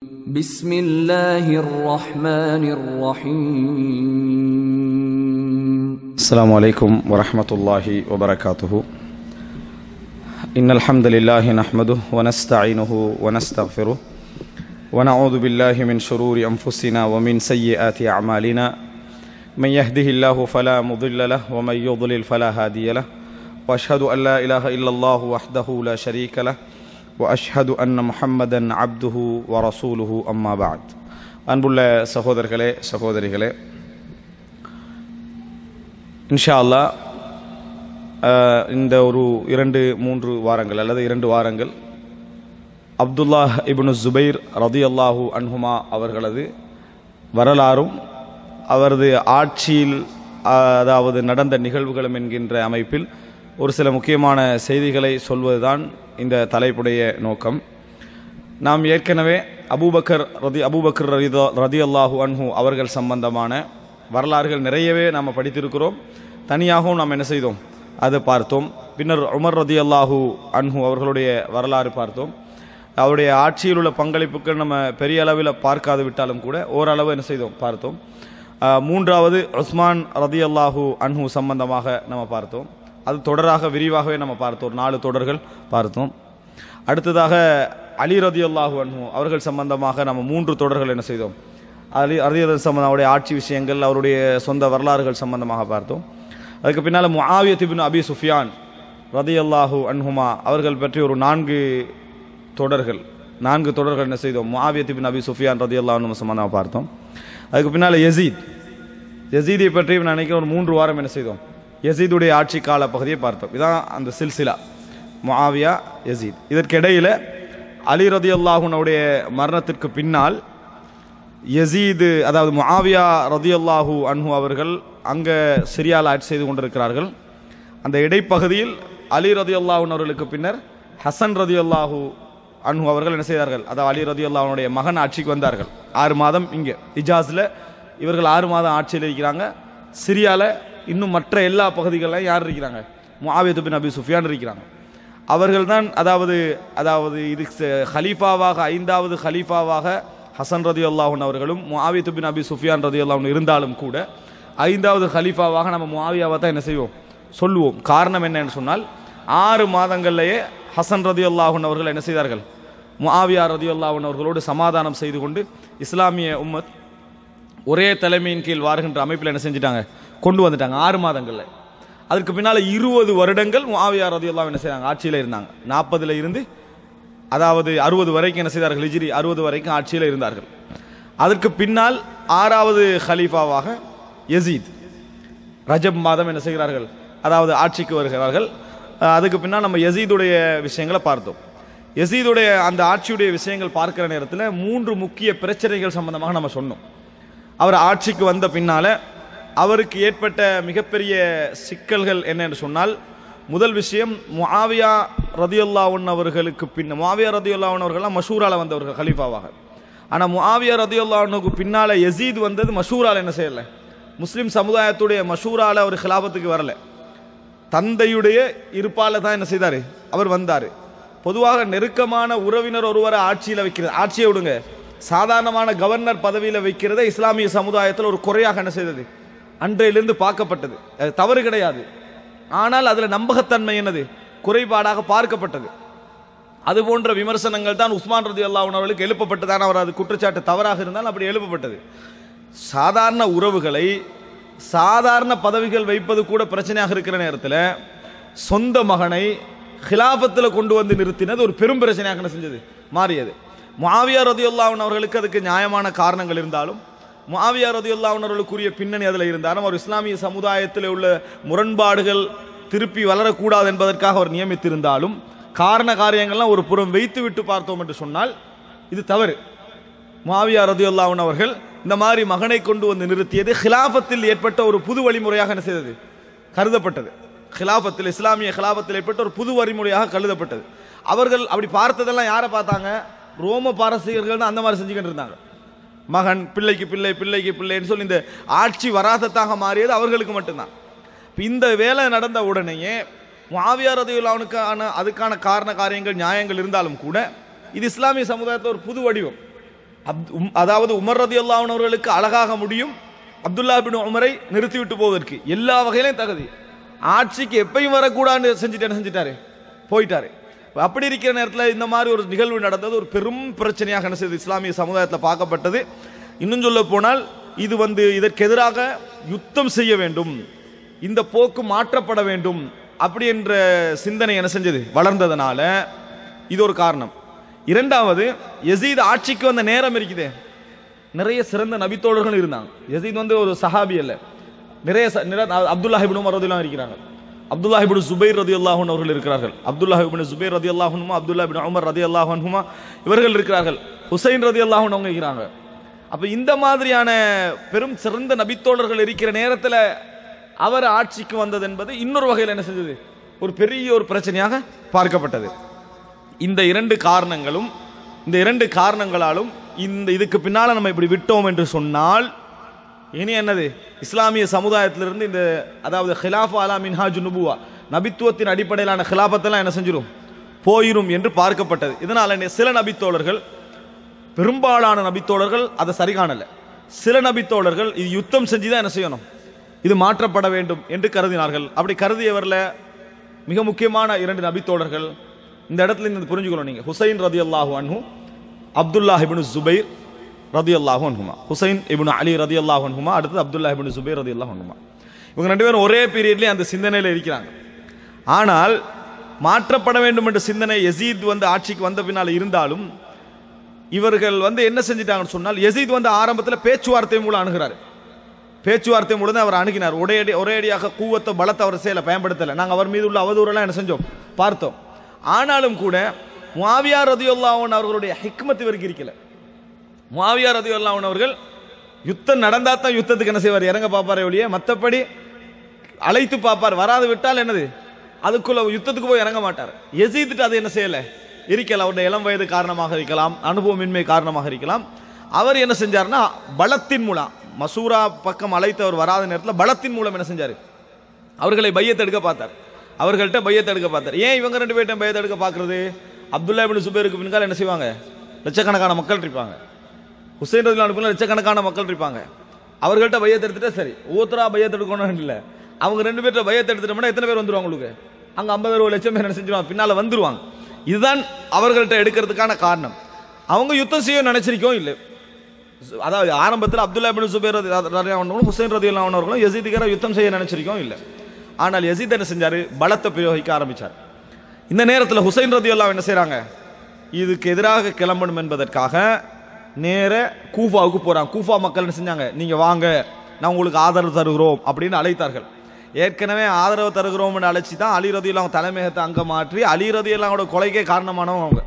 بسم الله الرحمن الرحيم السلام عليكم ورحمة الله وبركاته إن الحمد لله نحمده ونستعينه ونستغفره ونعوذ بالله من شرور أنفسنا ومن سيئات أعمالنا من يهده الله فلا مضل له ومن يضلل فلا هادي له وأشهد أن لا إله إلا الله وحده لا شريك له وأشهد أن محمدا عبده ورسوله أما بعد அன்புள்ள சகோதரர்களே சகோதரிகளே இன்ஷா அல்லாஹ் அஹ், இந்த ஒரு இரண்டு மூன்று வாரங்கள் அல்லது இரண்டு வாரங்கள் அப்துல்லாஹ் இப்னு ஜுபைர் ரதி அல்லாஹூ அன்ஹுமா அவர்களது வரலாறும் அவரது ஆட்சியில் அஹ், அதாவது நடந்த நிகழ்வுகளும் என்கின்ற அமைப்பில் ஒரு சில முக்கியமான செய்திகளை சொல்வதுதான் இந்த தலைப்புடைய நோக்கம் நாம் ஏற்கனவே அபூபக்கர் ரதி அபூபக்கர் ரதிதா ரதி அல்லாஹூ அன்ஹு அவர்கள் சம்பந்தமான வரலாறுகள் நிறையவே நாம் படித்திருக்கிறோம் தனியாகவும் நாம் என்ன செய்தோம் அதை பார்த்தோம் பின்னர் உமர் ரதி அல்லாஹூ அன்ஹு அவர்களுடைய வரலாறு பார்த்தோம் அவருடைய ஆட்சியில் உள்ள பங்களிப்புகள் நம்ம பெரிய அளவில் பார்க்காது விட்டாலும் கூட ஓரளவு என்ன செய்தோம் பார்த்தோம் ஆஹ், மூன்றாவது உஸ்மான் ரதி அல்லாஹூ அன்ஹு சம்பந்தமாக நம்ம பார்த்தோம் அது தொடராக விரிவாகவே நம்ம பார்த்தோம் ஒரு நாலு தொடர்கள் பார்த்தோம் அடுத்ததாக அலி ரதி அல்லாஹு அன்ஹு அவர்கள் சம்பந்தமாக நம்ம மூன்று தொடர்கள் என்ன செய்தோம் அலி அலி ரதி சம்பந்தம் அவருடைய ஆட்சி விஷயங்கள் அவருடைய சொந்த வரலாறுகள் சம்பந்தமாக பார்த்தோம் அதுக்கு பின்னால் முஆவியத் இப்னு அபி சுஃபியான் ரதி அல்லாஹு அன்ஹுமா அவர்கள் பற்றி ஒரு நான்கு தொடர்கள் நான்கு தொடர்கள் என்ன செய்தோம் முஆவியத் இப்னு அபி சுஃபியான் ரதி அல்லாஹு சம்பந்தமாக பார்த்தோம் அதுக்கு பின்னால் யசீத் யசீதை பற்றி நான் நினைக்கிறேன் ஒரு மூன்று வாரம் என்ன செய்தோம் யசீதுடைய ஆட்சி கால பகுதியை பார்த்தோம் இதான் அந்த சில்சிலா முஆவியா யசீத் இதற்கிடையில் அலி ரதி அல்லாஹுனுடைய மரணத்திற்கு பின்னால் யசீது அதாவது முஆவியா ரதி அல்லாஹூ அன்ஹு அவர்கள் அங்கே சிரியால் ஆட்சி செய்து கொண்டிருக்கிறார்கள் அந்த இடைப்பகுதியில் அலி ரதி அல்லாஹூன் அவர்களுக்கு பின்னர் ஹசன் ரதி அல்லாஹூ அன்ஹு அவர்கள் என்ன செய்தார்கள் அதாவது அலி ரதி அல்லாஹனுடைய மகன் ஆட்சிக்கு வந்தார்கள் ஆறு மாதம் இங்கே இஜாஸில் இவர்கள் ஆறு மாதம் ஆட்சியில் இருக்கிறாங்க சிரியாவில் இன்னும் மற்ற எல்லா பகுதிகளிலும் யார் இருக்கிறாங்க முஆவியத் பின் அபி சுஃபியான் இருக்கிறாங்க அவர்கள்தான் அதாவது அதாவது இது ச- ஹலீஃபாவாக ஐந்தாவது ஹலீஃபாவாக ஹசன் ரதி அல்லாஹன் அவர்களும் முஆவியத் பின் அபி சுஃபியான் ரதி அல்லாஹன் இருந்தாலும் கூட ஐந்தாவது ஹலீஃபாவாக நம்ம முஆவியாவை தான் என்ன செய்வோம் சொல்லுவோம் காரணம் என்னன்னு சொன்னால் ஆறு மாதங்கள்லேயே ஹசன் ரதி அல்லாஹன் அவர்கள் என்ன செய்தார்கள் முஆவியா ரதி அல்லாஹன் அவர்களோடு சமாதானம் செய்து கொண்டு இஸ்லாமிய உம்மத் ஒரே தலைமையின் கீழ் வாருகின்ற அமைப்பில் என்ன செஞ்சிட்டாங்க கொண்டு வந்துட்டாங்க ஆறு மாதங்களில் அதற்கு பின்னால் இருபது வருடங்கள் முஆவியா ரதியல்லாஹு என்ன செய்றாங்க ஆட்சியில் இருந்தாங்க நாற்பதுல இருந்து அதாவது அறுபது வரைக்கும் என்ன செய்தார்கள் ஹிஜ்ரி அறுபது வரைக்கும் ஆட்சியில் இருந்தார்கள் அதற்கு பின்னால் ஆறாவது ஹலீஃபாவாக யசீத் ரஜப் மாதம் என்ன செய்கிறார்கள் அதாவது ஆட்சிக்கு வருகிறார்கள் அஹ் அதுக்கு பின்னால் நம்ம யசீதுடைய விஷயங்களை பார்த்தோம் யசீதுடைய அந்த ஆட்சியுடைய விஷயங்கள் பார்க்கிற நேரத்தில் மூன்று முக்கிய பிரச்சனைகள் சம்பந்தமாக நம்ம சொன்னோம் அவர் ஆட்சிக்கு வந்த பின்னால அவருக்கு ஏற்பட்ட மிகப்பெரிய சிக்கல்கள் என்ன என்று சொன்னால் முதல் விஷயம் முஆவியா ரதியுல்லாவுன் அவர்களுக்கு பின் முஆவியா ரதியுல்லாவுன் அவர்கள்லாம் மஷூரால வந்தவர்கள் ஹலீஃபாவாக ஆனால் முஆவியா ரதியுல்லாவுனுக்கு பின்னால யசீத் வந்தது மஷூரால என்ன செய்யல முஸ்லிம் சமுதாயத்துடைய மஷூரால அவர் ஹிலாபத்துக்கு வரல தந்தையுடைய இருப்பால தான் என்ன செய்தாரு அவர் வந்தார் பொதுவாக நெருக்கமான உறவினர் ஒருவரை ஆட்சியில் வைக்கிறது ஆட்சியை விடுங்க சாதாரணமான கவர்னர் பதவியில் வைக்கிறதை இஸ்லாமிய சமுதாயத்தில் ஒரு குறையாக என்ன செய்தது அன்றையிலிருந்து பார்க்கப்பட்டது அது தவறு கிடையாது ஆனால் அதில் நம்பகத்தன்மை என்னது குறைபாடாக பார்க்கப்பட்டது அது போன்ற விமர்சனங்கள் தான் உஸ்மான் ரதி அல்லாஹ் அவர்களுக்கு எழுப்பப்பட்டதான அவர் அது குற்றச்சாட்டு தவறாக இருந்தால் அப்படி எழுப்பப்பட்டது சாதாரண உறவுகளை சாதாரண பதவிகள் வைப்பது கூட பிரச்சனையாக இருக்கிற நேரத்தில் சொந்த மகனை ஹிலாபத்தில் கொண்டு வந்து நிறுத்தினது ஒரு பெரும் பிரச்சனையாக என்ன செஞ்சது மாறியது முஆவியா ரதியுல்லாஹன் அவர்களுக்கு அதுக்கு நியாயமான காரணங்கள் இருந்தாலும் முஆவியா ரதியுல்லாஹன் அவர்களுக்குரிய பின்னணி அதில் இருந்தாலும் அவர் இஸ்லாமிய சமுதாயத்தில் உள்ள முரண்பாடுகள் திருப்பி வளரக்கூடாது என்பதற்காக அவர் நியமித்திருந்தாலும் காரண காரியங்கள்லாம் ஒரு புறம் வைத்து விட்டு பார்த்தோம் என்று சொன்னால் இது தவறு மாவியா ரதியுல்லாஹன் அவர்கள் இந்த மாதிரி மகனை கொண்டு வந்து நிறுத்தியது ஹிலாஃபத்தில் ஏற்பட்ட ஒரு புது வழிமுறையாக என்ன செய்தது கருதப்பட்டது ஹிலாஃபத்தில் இஸ்லாமிய ஹிலாஃபத்தில் ஏற்பட்ட ஒரு புது வழிமுறையாக கருதப்பட்டது அவர்கள் அப்படி பார்த்ததெல்லாம் யாரை பார்த்தாங்க ரோம பாரசீகர்கள் தான் அந்த மாதிரி செஞ்சுக்கிட்டு இருந்தாங்க மகன் பிள்ளைக்கு பிள்ளை பிள்ளைக்கு பிள்ளைன்னு சொல்லி இந்த ஆட்சி வராசத்தாக மாறியது அவர்களுக்கு மட்டும்தான் இப்ப இந்த வேலை நடந்த உடனேயே முஆவியா ரதியுல்லாவுனுக்கான அதுக்கான காரண காரியங்கள் நியாயங்கள் இருந்தாலும் கூட இது இஸ்லாமிய சமுதாயத்தில் ஒரு புது வடிவம் அப்து உம்- அதாவது உமர் ரதி அவர்களுக்கு அழகாக முடியும் அப்துல்லா பின் உமரை நிறுத்திவிட்டு போவதற்கு எல்லா வகையிலையும் தகுதி ஆட்சிக்கு எப்பயும் வரக்கூடாதுன்னு செஞ்சுட்டு என்ன செஞ்சிட்டாரு போயிட்டாரு அப்படி இருக்கிற நேரத்தில் இந்த மாதிரி ஒரு நிகழ்வு நடந்தது ஒரு பெரும் பிரச்சனையாக என்ன செய்தது இஸ்லாமிய சமுதாயத்தில் பார்க்கப்பட்டது இன்னும் சொல்ல போனால் இது வந்து இதற்கு எதிராக யுத்தம் செய்ய வேண்டும் இந்த போக்கு மாற்றப்பட வேண்டும் அப்படி என்ற சிந்தனை என்ன செஞ்சது வளர்ந்ததனால இது ஒரு காரணம் இரண்டாவது யசீத் ஆட்சிக்கு வந்த நேரம் இருக்குதே நிறைய சிறந்த நபித்தோழர்கள் இருந்தாங்க யசீத் வந்து ஒரு சஹாபி அல்ல நிறைய ச- நிற- அப்துல்லா இப்னு உமர் ரதியல்லாஹு இருக்கிறாங்க அப்துல்லா இப்னு சுபைர் ரதியல்லாஹு அன்ஹு அவர்கள் இருக்கிறார்கள் அப்துல்லா இப்னு சுபைர் ரதியல்லாஹு அன்ஹுமா அப்துல்லா இப்னு உமர் ரதியல்லாஹு அன்ஹுமா இவர்கள் இருக்கிறார்கள் ஹுசைன் ரதியல்லாஹு அன்ஹு அவங்க இருக்கிறாங்க அப்ப இந்த மாதிரியான பெரும் சிறந்த நபித்தோழர்கள் இருக்கிற நேரத்தில் அவர் ஆட்சிக்கு வந்தது என்பது இன்னொரு வகையில் என்ன செஞ்சது ஒரு பெரிய ஒரு பிரச்சனையாக பார்க்கப்பட்டது இந்த இரண்டு காரணங்களும் இந்த இரண்டு காரணங்களாலும் இந்த இதுக்கு பின்னால நம்ம இப்படி விட்டோம் என்று சொன்னால் இனி என்னது இஸ்லாமிய சமுதாயத்திலிருந்து இந்த அதாவது ஹிலாஃபா அலா மின்ஹாஜு நுபுவா நபித்துவத்தின் அடிப்படையிலான ஹிலாபத்தெல்லாம் என்ன செஞ்சிரும் போயிரும் என்று பார்க்கப்பட்டது இதனால என்ன சில நபித்தோழர்கள் பெரும்பாலான நபித்தோழர்கள் அதை சரி காணல சில நபித்தோழர்கள் இது யுத்தம் செஞ்சு தான் என்ன செய்யணும் இது மாற்றப்பட வேண்டும் என்று கருதினார்கள் அப்படி கருதியவர்ல மிக முக்கியமான இரண்டு நபித்தோழர்கள் இந்த இடத்துல இருந்து புரிஞ்சுக்கணும் நீங்க ஹுசைன் ரதி அல்லாஹு அன்ஹு அப்துல்லா இப்னு ஜுபைர் ரதி அல்லாஹு அன்ஹுமா ஹுசைன் இப்னு அலி ரதி அல்லாஹு அன்ஹுமா அடுத்தது அப்துல்லா இப்னு ஜுபைர் ரதி அல்லாஹு அன்ஹுமா இவங்க ரெண்டு பேரும் ஒரே பீரியட்லேயே அந்த சிந்தனையில் இருக்கிறாங்க ஆனால் மாற்றப்பட வேண்டும் என்ற சிந்தனை யசீத் வந்து ஆட்சிக்கு வந்த பின்னால் இருந்தாலும் இவர்கள் வந்து என்ன செஞ்சிட்டாங்கன்னு சொன்னால் யசீத் வந்து ஆரம்பத்தில் பேச்சுவார்த்தை மூலம் அணுகிறார் பேச்சுவார்த்தை மூலம் தான் அவர் அணுகினார் ஒரே அடி ஒரே அடியாக கூவத்தை பலத்தை அவர் செயலை பயன்படுத்தலை நாங்கள் அவர் மீது உள்ள அவதூறெல்லாம் என்ன செஞ்சோம் பார்த்தோம் ஆனாலும் கூட முவாவியா ரதியுல்லாவன் அவர்களுடைய ஹிக்மத் இவருக்கு இருக்கல முவாவியா ரதியுல்லாவன் அவர்கள் யுத்தம் நடந்தா தான் யுத்தத்துக்கு என்ன செய்வார் இறங்க பார்ப்பாரே ஒழிய மற்றபடி அழைத்து பார்ப்பார் வராது விட்டால் என்னது அதுக்குள்ள யுத்தத்துக்கு போய் இறங்க மாட்டார் எசீத்துட்டு அது என்ன செய்யல இருக்கல அவருடைய இளம் வயது காரணமாக இருக்கலாம் அனுபவமின்மை காரணமாக இருக்கலாம் அவர் என்ன செஞ்சார்னா பலத்தின் மூலம் மசூரா பக்கம் அழைத்து அவர் வராத நேரத்தில் பலத்தின் மூலம் என்ன செஞ்சார் அவர்களை பையத்தெடுக்க பார்த்தார் அவர்கள்ட்ட பையத்தெடுக்க பார்த்தார் ஏன் இவங்க ரெண்டு பேர்ட்ட பையத்தெடுக்க பார்க்கறது அப்துல்லா இப்னு சுபேருக்கு பின்னால் என்ன செய்வாங்க லட்சக்கணக்கான மக்கள் இருப்பாங்க ஹுசைன் ரதில் அனுப்பின லட்சக்கணக்கான மக்கள் இருப்பாங்க அவர்கள்ட்ட பையத்தை எடுத்துட்டா சரி ஒவ்வொருத்தரா பையத்தை எடுக்கணும் இல்லை அவங்க ரெண்டு பேர்ட்ட பையத்தை எடுத்துட்டோம்னா எத்தனை பேர் வந்துருவாங்க உங்களுக்கு அங்க ஐம்பது அறுபது லட்சம் பேர் என்ன செஞ்சிருவாங்க பின்னால வந்துருவாங்க இதுதான் அவர்கள்ட்ட எடுக்கிறதுக்கான காரணம் அவங்க யுத்தம் செய்ய நினைச்சிருக்கோம் இல்லை அதாவது ஆரம்பத்தில் அப்துல்லா பின் சுபேர் ரதி- ரதி அவர்களும் ஹுசைன் ரதி அவர்களும் யசீதுக்கார யுத்தம் செய்ய நினைச்சிருக்கோம் இல்லை ஆனால் யசீத் என்ன செஞ்சாரு பலத்தை பிரயோகிக்க ஆரம்பிச்சார் இந்த நேரத்தில் ஹுசைன் ரதி என்ன செய்றாங்க இதுக்கு எதிராக கிளம்பணும் என்பதற்காக நேர கூஃபாவுக்கு போறாங்க கூஃபா மக்கள் என்ன செஞ்சாங்க நீங்க வாங்க நான் உங்களுக்கு ஆதரவு தருகிறோம் அப்படின்னு அழைத்தார்கள் ஏற்கனவே ஆதரவு தருகிறோம்னு அழைச்சி தான் அலி ரதி அவங்க தலைமையகத்தை அங்க மாற்றி அலி ரதி அல்லாவோட கொலைக்கே காரணமானவங்க அவங்க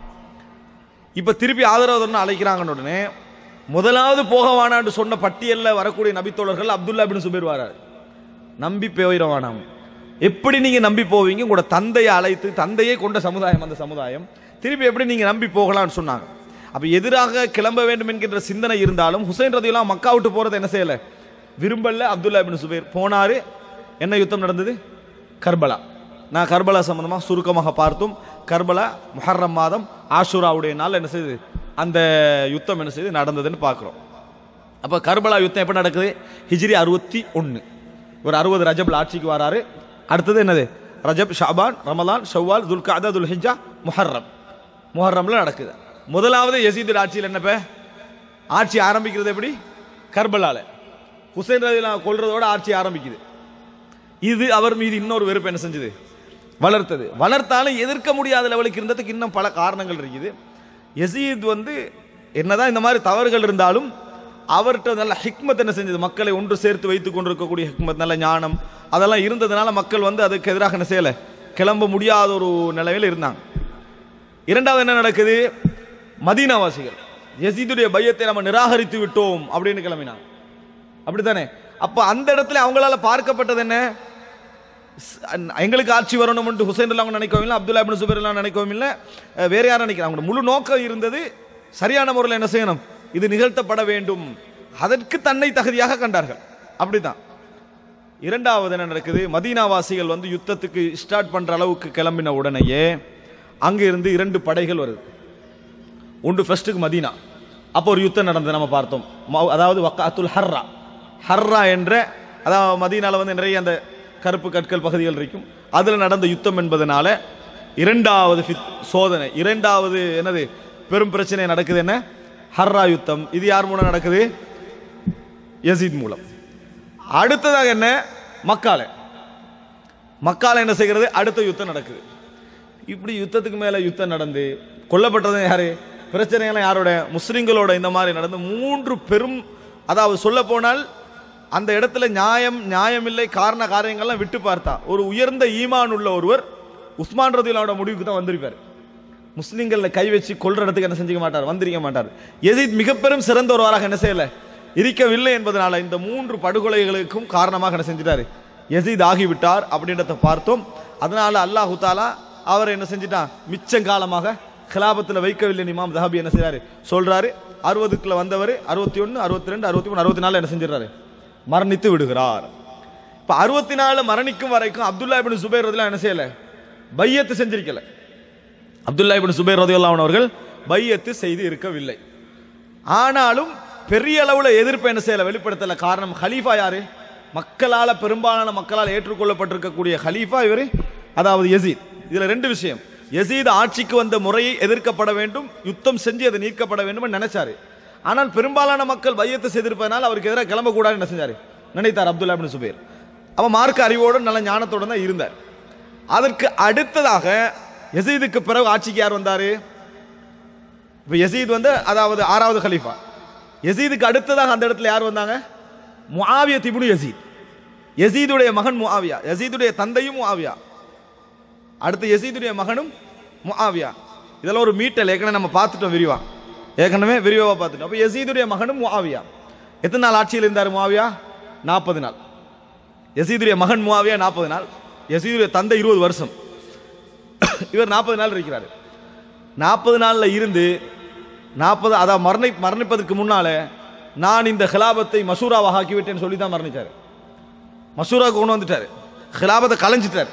இப்ப திருப்பி ஆதரவு தரணும்னு அழைக்கிறாங்கன்னு உடனே முதலாவது போக வேணான்னு சொன்ன பட்டியல்ல வரக்கூடிய நபித்தோழர்கள் அப்துல்லா பின் சுபைர் வராரு நம்பி போயிட வேணாம் எப்படி நீங்க நம்பி போவீங்க உங்களோட தந்தையை அழைத்து தந்தையை கொண்ட சமுதாயம் அந்த சமுதாயம் திருப்பி எப்படி நீங்க நம்பி போகலாம்னு சொன்னாங்க அப்ப எதிராக கிளம்ப வேண்டும் என்கின்ற சிந்தனை இருந்தாலும் ஹுசைன் ரதியெல்லாம் மக்கா விட்டு போறது என்ன செய்யல விரும்பல அப்துல்லா பின் சுபைர் போனாரு என்ன யுத்தம் நடந்தது கர்பலா நான் கர்பலா சம்பந்தமாக சுருக்கமாக பார்த்தோம் கர்பலா முஹர்ரம் மாதம் ஆஷுராவுடைய நாள் என்ன செய்யுது அந்த யுத்தம் என்ன செய்யுது நடந்ததுன்னு பார்க்குறோம் அப்போ கர்பலா யுத்தம் எப்போ நடக்குது ஹிஜ்ரி அறுபத்தி ஒன்று ஒரு அறுபது ரஜப்ல ஆட்சிக்கு வராரு அடுத்தது என்னது ரஜப் ஷாபான் ரமலான் ஷவ்வால் துல்காதா துல்ஹிஜா முஹர்ரம் முஹர்ரம்ல நடக்குது முதலாவது யசீது ஆட்சியில் என்னப்ப ஆட்சி ஆரம்பிக்கிறது எப்படி கர்பலால ஹுசைன் ரதிலா கொல்றதோட ஆட்சி ஆரம்பிக்குது இது அவர் மீது இன்னொரு வெறுப்பு என்ன செஞ்சது வளர்த்தது வளர்த்தாலும் எதிர்க்க முடியாத லெவலுக்கு இருந்ததுக்கு இன்னும் பல காரணங்கள் இருக்குது யசீத் வந்து என்னதான் இந்த மாதிரி தவறுகள் இருந்தாலும் அவர்கிட்ட நல்ல ஹிக்மத் என்ன செஞ்சது மக்களை ஒன்று சேர்த்து வைத்துக் கொண்டிருக்கக்கூடிய ஹிக்மத் நல்ல ஞானம் அதெல்லாம் இருந்ததுனால மக்கள் வந்து அதுக்கு எதிராக என்ன செய்யல கிளம்ப முடியாத ஒரு நிலையில் இருந்தாங்க இரண்டாவது என்ன நடக்குது மதீனாவாசிகள் யசீதுடைய பையத்தை நம்ம நிராகரித்து விட்டோம் அப்படின்னு கிளம்பினாங்க அப்படித்தானே அப்ப அந்த இடத்துல அவங்களால பார்க்கப்பட்டது என்ன ஸ்- அன்- எங்களுக்கு ஆட்சி வரணும்னு ஹுசைன் அவங்க நினைக்கவும் இல்லை அப்துல்லா இப்னு சுபைர் எல்லாம் நினைக்கவும் இல்லை அஹ் வேற யாரும் நினைக்கிறாங்க அவங்களோட முழு நோக்கம் இருந்தது சரியான முறையில் என்ன செய்யணும் இது நிகழ்த்தப்பட வேண்டும் அதற்கு தன்னை தகுதியாக கண்டார்கள் அப்படிதான் இரண்டாவது என்ன நடக்குது மதீனாவாசிகள் வந்து யுத்தத்துக்கு ஸ்டார்ட் பண்ற அளவுக்கு கிளம்பின உடனேயே அங்க இருந்து இரண்டு படைகள் வருது ஒன்று ஃபர்ஸ்ட்டுக்கு மதீனா அப்போ ஒரு யுத்தம் நடந்தது நம்ம பார்த்தோம் மௌ- அதாவது வக்காத்துல் ஹர்ரா ஹர்ரா என்ற அதாவது மதீனால வந்து நிறைய அந்த கருப்பு கற்கள் பகுதிகள் இருக்கும் அதில் நடந்த யுத்தம் என்பதனால இரண்டாவது ஃபித்- சோதனை இரண்டாவது என்னது பெரும் பிரச்சனை நடக்குது என்ன ஹர்ரா யுத்தம் இது யார் மூலம் நடக்குது யசீத் மூலம் அடுத்ததாக என்ன மக்கால மக்கால என்ன செய்கிறது அடுத்த யுத்தம் நடக்குது இப்படி யுத்தத்துக்கு மேல யுத்தம் நடந்து கொல்லப்பட்டது யாரு பிரச்சனைகள் யாரோட முஸ்லிம்களோட இந்த மாதிரி நடந்து மூன்று பெரும் அதாவது சொல்ல போனால் அந்த இடத்துல நியாயம் நியாயமில்லை காரண காரியங்கள்லாம் விட்டு பார்த்தா ஒரு உயர்ந்த ஈமான் உள்ள ஒருவர் உஸ்மான் ரதிலாவோட முடிவுக்கு தான் வந்திருப்பார் முஸ்லிம்களில் கை வச்சு கொல்ற இடத்துக்கு என்ன செஞ்சுக்க மாட்டார் வந்திருக்க மாட்டார் எதித் மிக பெரும் சிறந்த ஒருவராக என்ன செய்யல இருக்கவில்லை என்பதனால இந்த மூன்று படுகொலைகளுக்கும் காரணமாக என்ன செஞ்சிட்டாரு எசீத் ஆகிவிட்டார் அப்படின்றத பார்த்தோம் அதனால அல்லாஹு தாலா அவர் என்ன செஞ்சிட்டான் மிச்சம் காலமாக கிலாபத்தில் வைக்கவில்லை இமாம் தஹாபி என்ன செய்றாரு சொல்றாரு அறுபதுக்குள்ள வந்தவர் அறுபத்தி ஒன்று அறுபத்தி ரெண்டு அறுபத்தி மூணு அறுபத்தி நாலு என்ன செஞ்சிடறாரு மரணித்து விடுகிறார் இப்ப அறுபத்தி நாலு மரணிக்கும் வரைக்கும் அப்துல்லா இபின் சுபைர் ரதிலாம் என்ன செய்யல பையத்து செஞ்சிருக்கல அப்துல்லா இபின் சுபைர் ரதியுல்லாஹு அவர்கள் பையத்து செய்து இருக்கவில்லை ஆனாலும் பெரிய அளவுல எதிர்ப்பு என்ன செய்யல வெளிப்படுத்தல காரணம் ஹலீஃபா யாரு மக்களால பெரும்பாலான மக்களால் ஏற்றுக்கொள்ளப்பட்டிருக்கக்கூடிய ஹலீஃபா இவரு அதாவது யசீத் இதுல ரெண்டு விஷயம் யசீத் ஆட்சிக்கு வந்த முறையை எதிர்க்கப்பட வேண்டும் யுத்தம் செஞ்சு அது நீக்கப்பட வேண்டும் நினைச்சாரு ஆனால் பெரும்பாலான மக்கள் பையத்தை செய்திருப்பதனால் அவருக்கு எதிராக கிளம்பக்கூடாது என்ன செஞ்சாரு நினைத்தார் அப்துல்லா இப்னு சுபைர் அவன் மார்க்க அறிவோடு நல்ல ஞானத்தோடு தான் இருந்தார் அதற்கு அடுத்ததாக யசீதுக்கு பிறகு ஆட்சிக்கு யார் வந்தாரு இப்போ யசீத் வந்து அதாவது ஆறாவது கலீஃபா யசீதுக்கு அடுத்ததாக அந்த இடத்துல யார் வந்தாங்க முஆவியா திபுனு யசீத் யசீதுடைய மகன் முஆவியா யசீதுடைய தந்தையும் முஆவியா அடுத்து யசீதுடைய மகனும் முஆவியா இதெல்லாம் ஒரு மீட்டல் ஏற்கனவே நம்ம பார்த்துட்டோம் விரிவா ஏற்கனவே விரிவாக பார்த்துட்டோம் அப்போ யசீதுடைய மகனும் முஆவியா எத்தனை நாள் ஆட்சியில் இருந்தார் முஆவியா நாற்பது நாள் யசீதுடைய மகன் முஆவியா நாற்பது நாள் யசீதுடைய தந்தை இருபது வருஷம் இவர் நாற்பது நாள் இருக்கிறார் நாற்பது நாளில் இருந்து நாற்பது அதான் மரணி மரணிப்பதற்கு முன்னால நான் இந்த ஹிலாபத்தை மசூராவாக ஆக்கிவிட்டேன்னு சொல்லி தான் மரணிச்சார் மசூராவுக்கு கொண்டு வந்துட்டார் ஹிலாபத்தை கலைஞ்சிட்டார்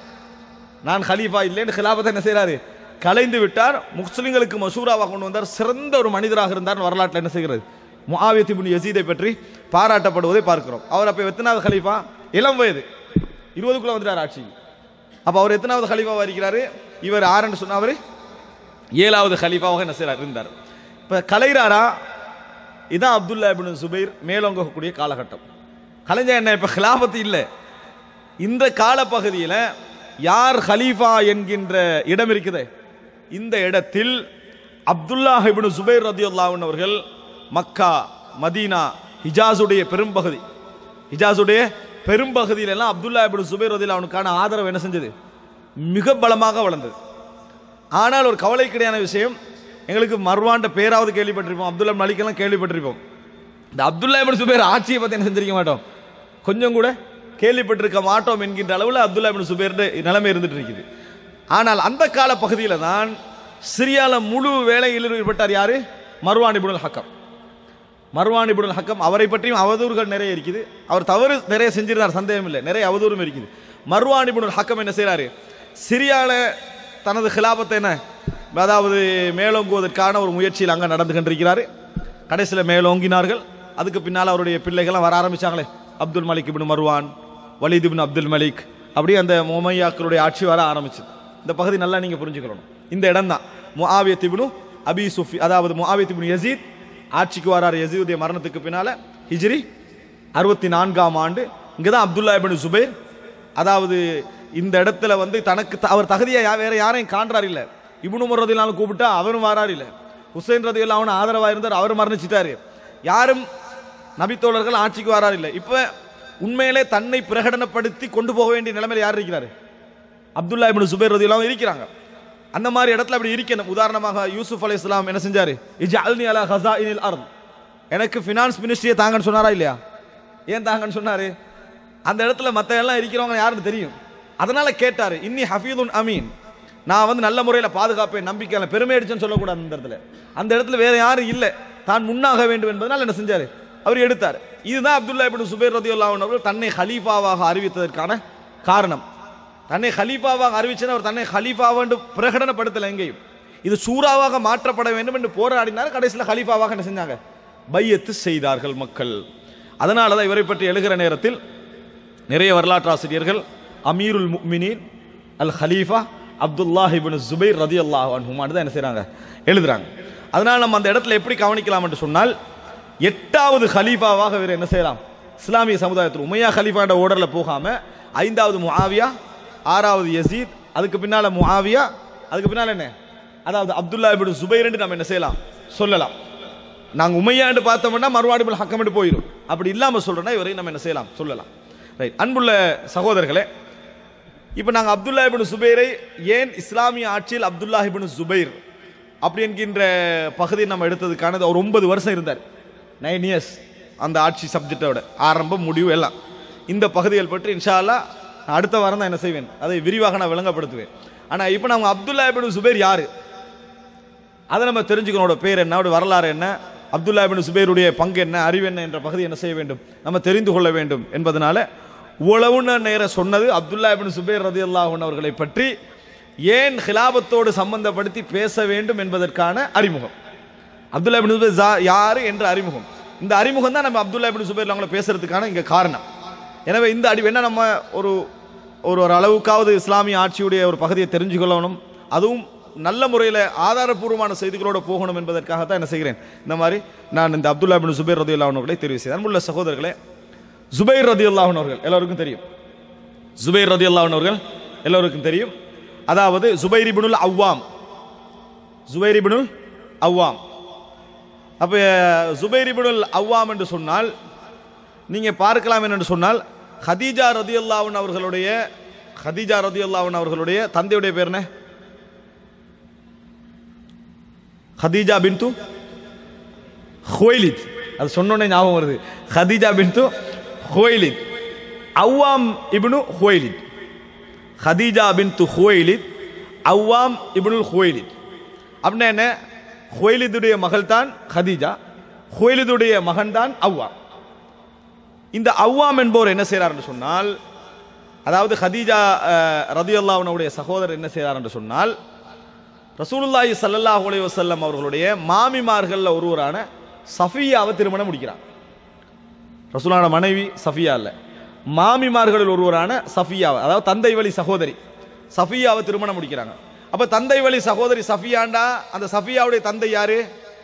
நான் ஹலீஃபா இல்லைன்னு ஹிலாபத்தை என்ன செய்றாரு கலைந்து விட்டார் முஸ்லிம்களுக்கு மசூராவாக கொண்டு வந்தார் சிறந்த ஒரு மனிதராக இருந்தார் வரலாற்றில் என்ன செய்கிறது முஆவியத் இப்னு யசீதை பற்றி பாராட்டப்படுவதை பார்க்கிறோம் அவர் அப்போ எத்தனாவது ஹலீஃபா இளம் வயது இருபதுக்குள்ள வந்துட்டார் ஆட்சி அப்போ அவர் எத்தனாவது ஹலீஃபாவாக இருக்கிறாரு இவர் ஆறுன்னு சொன்னா அவர் ஏழாவது ஹலீஃபாவாக என்ன செய்றார் இருந்தார் இப்போ கலைறாரா இதான் அப்துல்லா இப்னு சுபைர் மேலோங்கக்கூடிய காலகட்டம் கலைஞர் என்ன இப்போ ஹிலாபத்து இல்லை இந்த காலப்பகுதியில் யார் ஹலீஃபா என்கின்ற இடம் இருக்குதே இந்த இடத்தில் அப்துல்லா இப்னு சுபைர் ரதியுல்லாஹன் அவர்கள் மக்கா மதீனா ஹிஜாஸுடைய பெரும்பகுதி ஹிஜாஸுடைய பெரும்பகுதியில எல்லாம் அப்துல்லா இப்னு சுபைர் ரதியுல்லாஹ் அவனுக்கான ஆதரவு என்ன செஞ்சது மிக பலமாக வளர்ந்தது ஆனால் ஒரு கவலைக்கிடையான விஷயம் எங்களுக்கு மர்வாண்ட பேராவது கேள்விப்பட்டிருப்போம் அப்துல்லா மலிக்கெல்லாம் கேள்விப்பட்டிருப்போம் இந்த அப்துல்லா இப்னு சுபைர் ஆட்சியை பற்றி என்ன செஞ்சிருக்க மாட்டோம் கொஞ்சம் கூட கேள்விப்பட்டிருக்க மாட்டோம் என்கின்ற அளவில் அப்துல்லா இப்னு சுபைர் நிலைமை இருந்துட்டு இருக்குது ஆனால் அந்த கால பகுதியில் தான் சிரியால முழு வேலையில் ஈடுபட்டார் யாரு மர்வான் இப்னுல் ஹக்கம் மர்வான் இப்னுல் ஹக்கம் அவரை பற்றியும் அவதூறுகள் நிறைய இருக்குது அவர் தவறு நிறைய செஞ்சிருந்தார் சந்தேகம் இல்லை நிறைய அவதூறும் இருக்குது மர்வான் இப்னுல் ஹக்கம் என்ன செய்றாரு சிரியால தனது ஹிலாபத்தை என்ன அதாவது மேலோங்குவதற்கான ஒரு முயற்சியில் அங்கே நடந்து கொண்டிருக்கிறாரு கடைசியில் மேலோங்கினார்கள் அதுக்கு பின்னால் அவருடைய பிள்ளைகள்லாம் வர ஆரம்பிச்சாங்களே Abdul Malik ibn Marwan Walid ibn Abdul Malik அப்படி அந்த மொமையாக்களுடைய ஆட்சி வர ஆரம்பிச்சது இந்த பகுதி நல்லா நீங்கள் புரிஞ்சுக்கணும் இந்த இடம் தான் முஆவியத் இப்னு அபி சுஃபி அதாவது முஆவியத் இப்னு யசீத் ஆட்சிக்கு வரார் யசீதுடைய மரணத்துக்கு பின்னால ஹிஜ்ரி அறுபத்தி நான்காம் ஆண்டு இங்கே தான் அப்துல்லா இப்னு சுபைர் அதாவது இந்த இடத்துல வந்து தனக்கு த- அவர் தகுதியா யா- வேற யாரையும் காண்றார் இல்ல இப்னு உமர் ரதியல்லாஹு கூப்பிட்டா அவரும் வாரார் இல்ல ஹுசைன் ரதியல்லாஹு அவனு ஆதரவா இருந்தார் அவர் மரணிச்சிட்டாரு யாரும் நபித்தோழர்கள் ஆட்சிக்கு வரார் இல்ல இப்ப உண்மையிலே தன்னை பிரகடனப்படுத்தி கொண்டு போக வேண்டிய நிலைமையில் யார் இருக்கிறாரு அப்துல்லா இப்னு சுபைர் ரதியல்லாஹு இருக்கிறாங்க அந்த மாதிரி இடத்துல அப்படி இருக்கணும் உதாரணமாக யூசுப் அலை இஸ்லாம் என்ன செஞ்சாரு இஜ்அல்னி அலா ஹஸாயினில் அர்த் எனக்கு ஃபினான்ஸ் மினிஸ்ட்ரியை தாங்கன்னு சொன்னாரா இல்லையா ஏன் தாங்கன்னு சொன்னாரு அந்த இடத்துல மத்த எல்லாம் இருக்கிறவங்க யாருன்னு தெரியும் அதனால கேட்டாரு இன்னி ஹஃபீதுன் அமீன் நான் வந்து நல்ல முறையில் பாதுகாப்பேன் நம்பிக்கை பெருமை அடிச்சேன்னு சொல்லக்கூடாது அந்த இடத்துல அந்த இடத்துல வேற யாரும் இல்லை தான் முன்னாக வேண்டும் என்பதனால் என்ன செஞ்சாரு அவர் எடுத்தார் இதுதான் அப்துல்லா இப்னு சுபைர் ரதியுல்லாஹு அவர்கள் தன்னை ஹலீஃபாவாக அறிவித்ததற்கான காரணம் தன்னை ஹலீஃபாவாக அறிவிச்சேன்னு அவர் தன்னை ஹலீஃபாவென்று பிரகடனப்படுத்தல எங்கேயும் இது சூறாவாக மாற்றப்பட வேண்டும் என்று போராடினார் கடைசியில் ஹலீஃபாவாக என்ன செஞ்சாங்க பையத்து செய்தார்கள் மக்கள் அதனால தான் இவரை பற்றி எழுகிற நேரத்தில் நிறைய வரலாற்று ஆசிரியர்கள் அமீருல் முக்மினின் அல் ஹலீஃபா அப்துல்லாஹ் இப்னு ஜுபைர் ரதி அல்லாஹ் அன்ஹுமான்னு தான் என்ன செய்றாங்க எழுதுறாங்க அதனால் நம்ம அந்த இடத்துல எப்படி கவனிக்கலாம் என்று சொன்னால் எட்டாவது ஹலீஃபாவாக இவர் என்ன செய்யலாம் இஸ்லாமிய சமுதாயத்தில் உமையா ஹலீஃபாண்ட ஓர்டரில் போகாம ஐந்தாவது முஆவியா ஆறாவது யசீத் அதுக்கு பின்னால முஆவியா அதுக்கு பின்னால என்ன அதாவது அப்துல்லா இப்னு ஜுபைர் என்று நம்ம என்ன செய்யலாம் சொல்லலாம் நாங்கள் உமையாண்டு பார்த்தோம்னா மறுவாடிபுல் ஹக்கமிட்டு போயிடும் அப்படி இல்லாமல் சொல்றோம்னா இவரை நம்ம என்ன செய்யலாம் சொல்லலாம் ரைட் அன்புள்ள சகோதரர்களே இப்போ நாங்கள் அப்துல்லா இப்னு சுபைரை ஏன் இஸ்லாமிய ஆட்சியில் அப்துல்லா இப்னு சுபைர் அப்படி என்கின்ற பகுதியை நம்ம எடுத்ததுக்கான ஒரு ஒன்பது வருஷம் இருந்தார் நைன் இயர்ஸ் அந்த ஆட்சி சப்ஜெக்டோட ஆரம்பம் முடிவு எல்லாம் இந்த பகுதிகள் பற்றி இன்ஷா அல்லாஹ் நான் அடுத்த வாரம் தான் என்ன செய்வேன் அதை விரிவாக நான் விளங்கப்படுத்துவேன் ஆனால் இப்போ நம்ம அப்துல்லா இப்னு சுபைர் யாரு அதை நம்ம தெரிஞ்சுக்கணும் அவரோட பேர் என்ன அவருடைய வரலாறு என்ன அப்துல்லா பின் சுபைருடைய பங்கு என்ன அறிவு என்ன என்ற பகுதி என்ன செய்ய வேண்டும் நம்ம தெரிந்து கொள்ள வேண்டும் என்பதனால உழவு நேரம் சொன்னது அப்துல்லா பின் சுபைர் ரதி அவர்களை பற்றி ஏன் ஹிலாபத்தோடு சம்பந்தப்படுத்தி பேச வேண்டும் என்பதற்கான அறிமுகம் அப்துல்லா பின் சுபைர் ஜா- யாரு என்ற அறிமுகம் இந்த அறிமுகம் தான் நம்ம அப்துல்லா பின் சுபைர் அவங்கள பேசுறதுக்கான இங்க காரணம் எனவே இந்த அடி என்ன நம்ம ஒரு ஒரு ஒரு அளவுக்காவது இஸ்லாமிய ஆட்சியுடைய ஒரு பகுதியை தெரிஞ்சுக்கொள்ளணும் அதுவும் நல்ல முறையில் ஆதாரப்பூர்வமான செய்திகளோடு போகணும் என்பதற்காகத்தான் என்ன செய்கிறேன் இந்த மாதிரி நான் இந்த அப்துல்லா பின் சுபைர் ரதி அவர்களை தெரிவு செய்தேன் அன்புள்ள சகோதரர்களே ஜுபைர் ரதி அவர்கள் எல்லோருக்கும் தெரியும் ஜுபைர் ரதி அவர்கள் எல்லோருக்கும் தெரியும் அதாவது ஜுபைர் இப்னுல் அவ்வாம் ஜுபைர் இப்னுல் அவ்வாம் அப்போ ஜுபைர் இப்னுல் அவ்வாம் என்று சொன்னால் நீங்க பார்க்கலாம் என்று சொன்னால் ஹதீஜா ரதியுல்லாவன் அவர்களுடைய ஹதீஜா ரதியுல்லாவன் அவர்களுடைய தந்தையுடைய பேர் என்ன ஹதீஜா பின்து ஹுவைலித் அது சொன்னோடனே ஞாபகம் வருது Khadija bint Khuwaylid Awwam ibn Khuwaylid Khadija bint Khuwaylid Awwam ibn al Khuwaylid அப்படின்னா என்ன ஹுவைலிதுடைய மகள் தான் ஹதீஜா ஹுவைலிதுடைய மகன் தான் அவ்வாம் இந்த அவ்வாம் என்பவர் என்ன செய்கிறார் என்று சொன்னால் அதாவது ஹதீஜா ரதியுல்லாவுடைய சகோதரர் என்ன செய்கிறார் என்று சொன்னால் ரசூலுல்லாஹி ஸல்லல்லாஹு அலைஹி வஸல்லம் அவர்களுடைய மாமிமார்கள்ல ஒருவரான சஃபியாவை திருமணம் முடிக்கிறார் ரசூலான மனைவி சஃபியா இல்ல மாமிமார்களில் ஒருவரான சஃபியாவை அதாவது தந்தை வழி சகோதரி சஃபியாவை திருமணம் முடிக்கிறாங்க அப்ப தந்தை வழி சகோதரி சஃபியாண்டா அந்த சஃபியாவுடைய தந்தை யாரு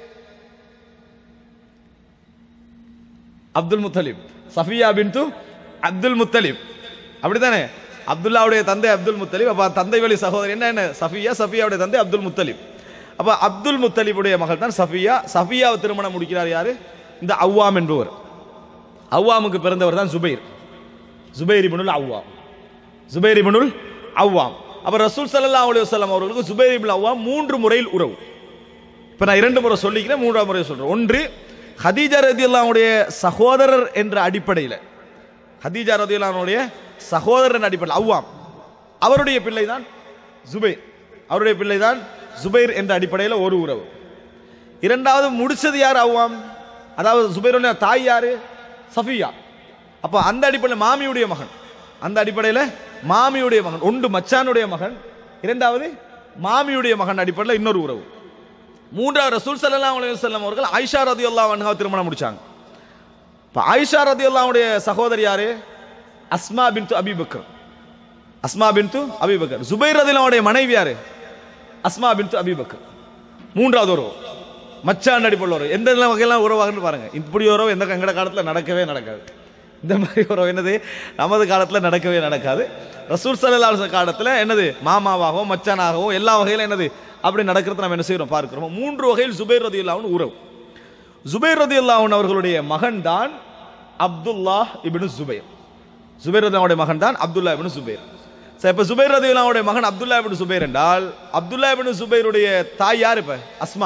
அப்துல் முத்தலிப் சஃபியா பின்து அப்துல் முத்தலிப் அப்படித்தானே அப்துல்லாவுடைய தந்தை அப்துல் முத்தலிப் அப்ப தந்தை வழி சகோதரி என்ன என்ன சஃபியா சஃபியாவுடைய தந்தை அப்துல் முத்தலிப் அப்ப அப்துல் முத்தலிபுடைய மகள் தான் சஃபியா சஃபியாவை திருமணம் முடிக்கிறார் யாரு இந்த அவ்வாம் என்பவர் அவ்வாமுக்கு பிறந்தவர் தான் ஜுபைர் ஜுபைர் இப்னுல் அவ்வாம் ஜுபைர் இப்னுல் அவ்வாம் அப்ப ரசூல் ஸல்லல்லாஹு அலைஹி வஸல்லம் அவர்களுக்கு ஜுபைர் இப்னு அவ்வாம் மூன்று முறையில் உறவு இப்ப நான் இரண்டு முறை சொல்லிக்கிறேன் மூன்றாம் முறை சொல்றேன் ஒன்று ஹதீஜா ரதியுல்லாவுடைய சகோதரர் என்ற அடிப்படையில் ஹதீஜா ரதியுல்லாவுடைய சகோதரன் அடிப்படையில் அவ்வாம் அவருடைய பிள்ளை தான் ஜுபைர் அவருடைய பிள்ளை தான் ஜுபைர் என்ற அடிப்படையில் ஒரு உறவு இரண்டாவது முடிச்சது யார் அவ்வாம் அதாவது ஜுபைருடைய தாய் யாரு சஃபியா அப்போ அந்த அடிப்படையில் மாமியுடைய மகன் அந்த அடிப்படையில் மாமியுடைய மகன் ஒன்று மச்சானுடைய மகன் இரண்டாவது மாமியுடைய மகன் அடிப்படையில் இன்னொரு உறவு மூன்றாவது ரசூல் ஸல்லல்லாஹு அலைஹி வஸல்லம் அவர்கள் ஆயிஷா ரதியல்லாஹு அன்ஹா திருமணம் முடிச்சாங்க இப்போ ஆயிஷா ரதியல்லாஹுடைய சகோதரி யாரு அஸ்மா பின்து அபிபக்கர் அஸ்மா பின்து அபிபக்கர் ஜுபைர் ரதியல்லாஹுடைய மனைவி யாரு அஸ்மா பின்து அபிபக்கர் மூன்றாவது உறவு மச்சான் அடிப்படையில் உறவு எந்த வகையெல்லாம் உறவாகுன்னு பாருங்க இப்படி உறவு எந்த எங்கட காலத்தில் நடக்கவே நடக்காது இந்த மாதிரி உறவு என்னது நமது காலத்தில் நடக்கவே நடக்காது ரசூல் சல்லா காலத்தில் என்னது மாமாவாகவும் மச்சானாகவும் எல்லா வகையிலும் என்னது அப்படி நடக்கிறது நம்ம என்ன செய்கிறோம் பார்க்கிறோம் மூன்று வகையில் ஜுபைர் ரதி உறவு ஜுபைர் ரதி அவர்களுடைய மகன் தான் அப்துல்லா இப்னு ஜுபைர் ஜுபைர் ரதியுடைய மகன் தான் அப்துல்லா இப்னு ஜுபைர் சரி இப்போ ஜுபைர் ரதியுல்லாவுடைய மகன் அப்துல்லா இப்னு ஜுபைர் என்றால் அப்துல்லா இப்னு ஜுபைருடைய தாய் யார் இப்போ அஸ்மா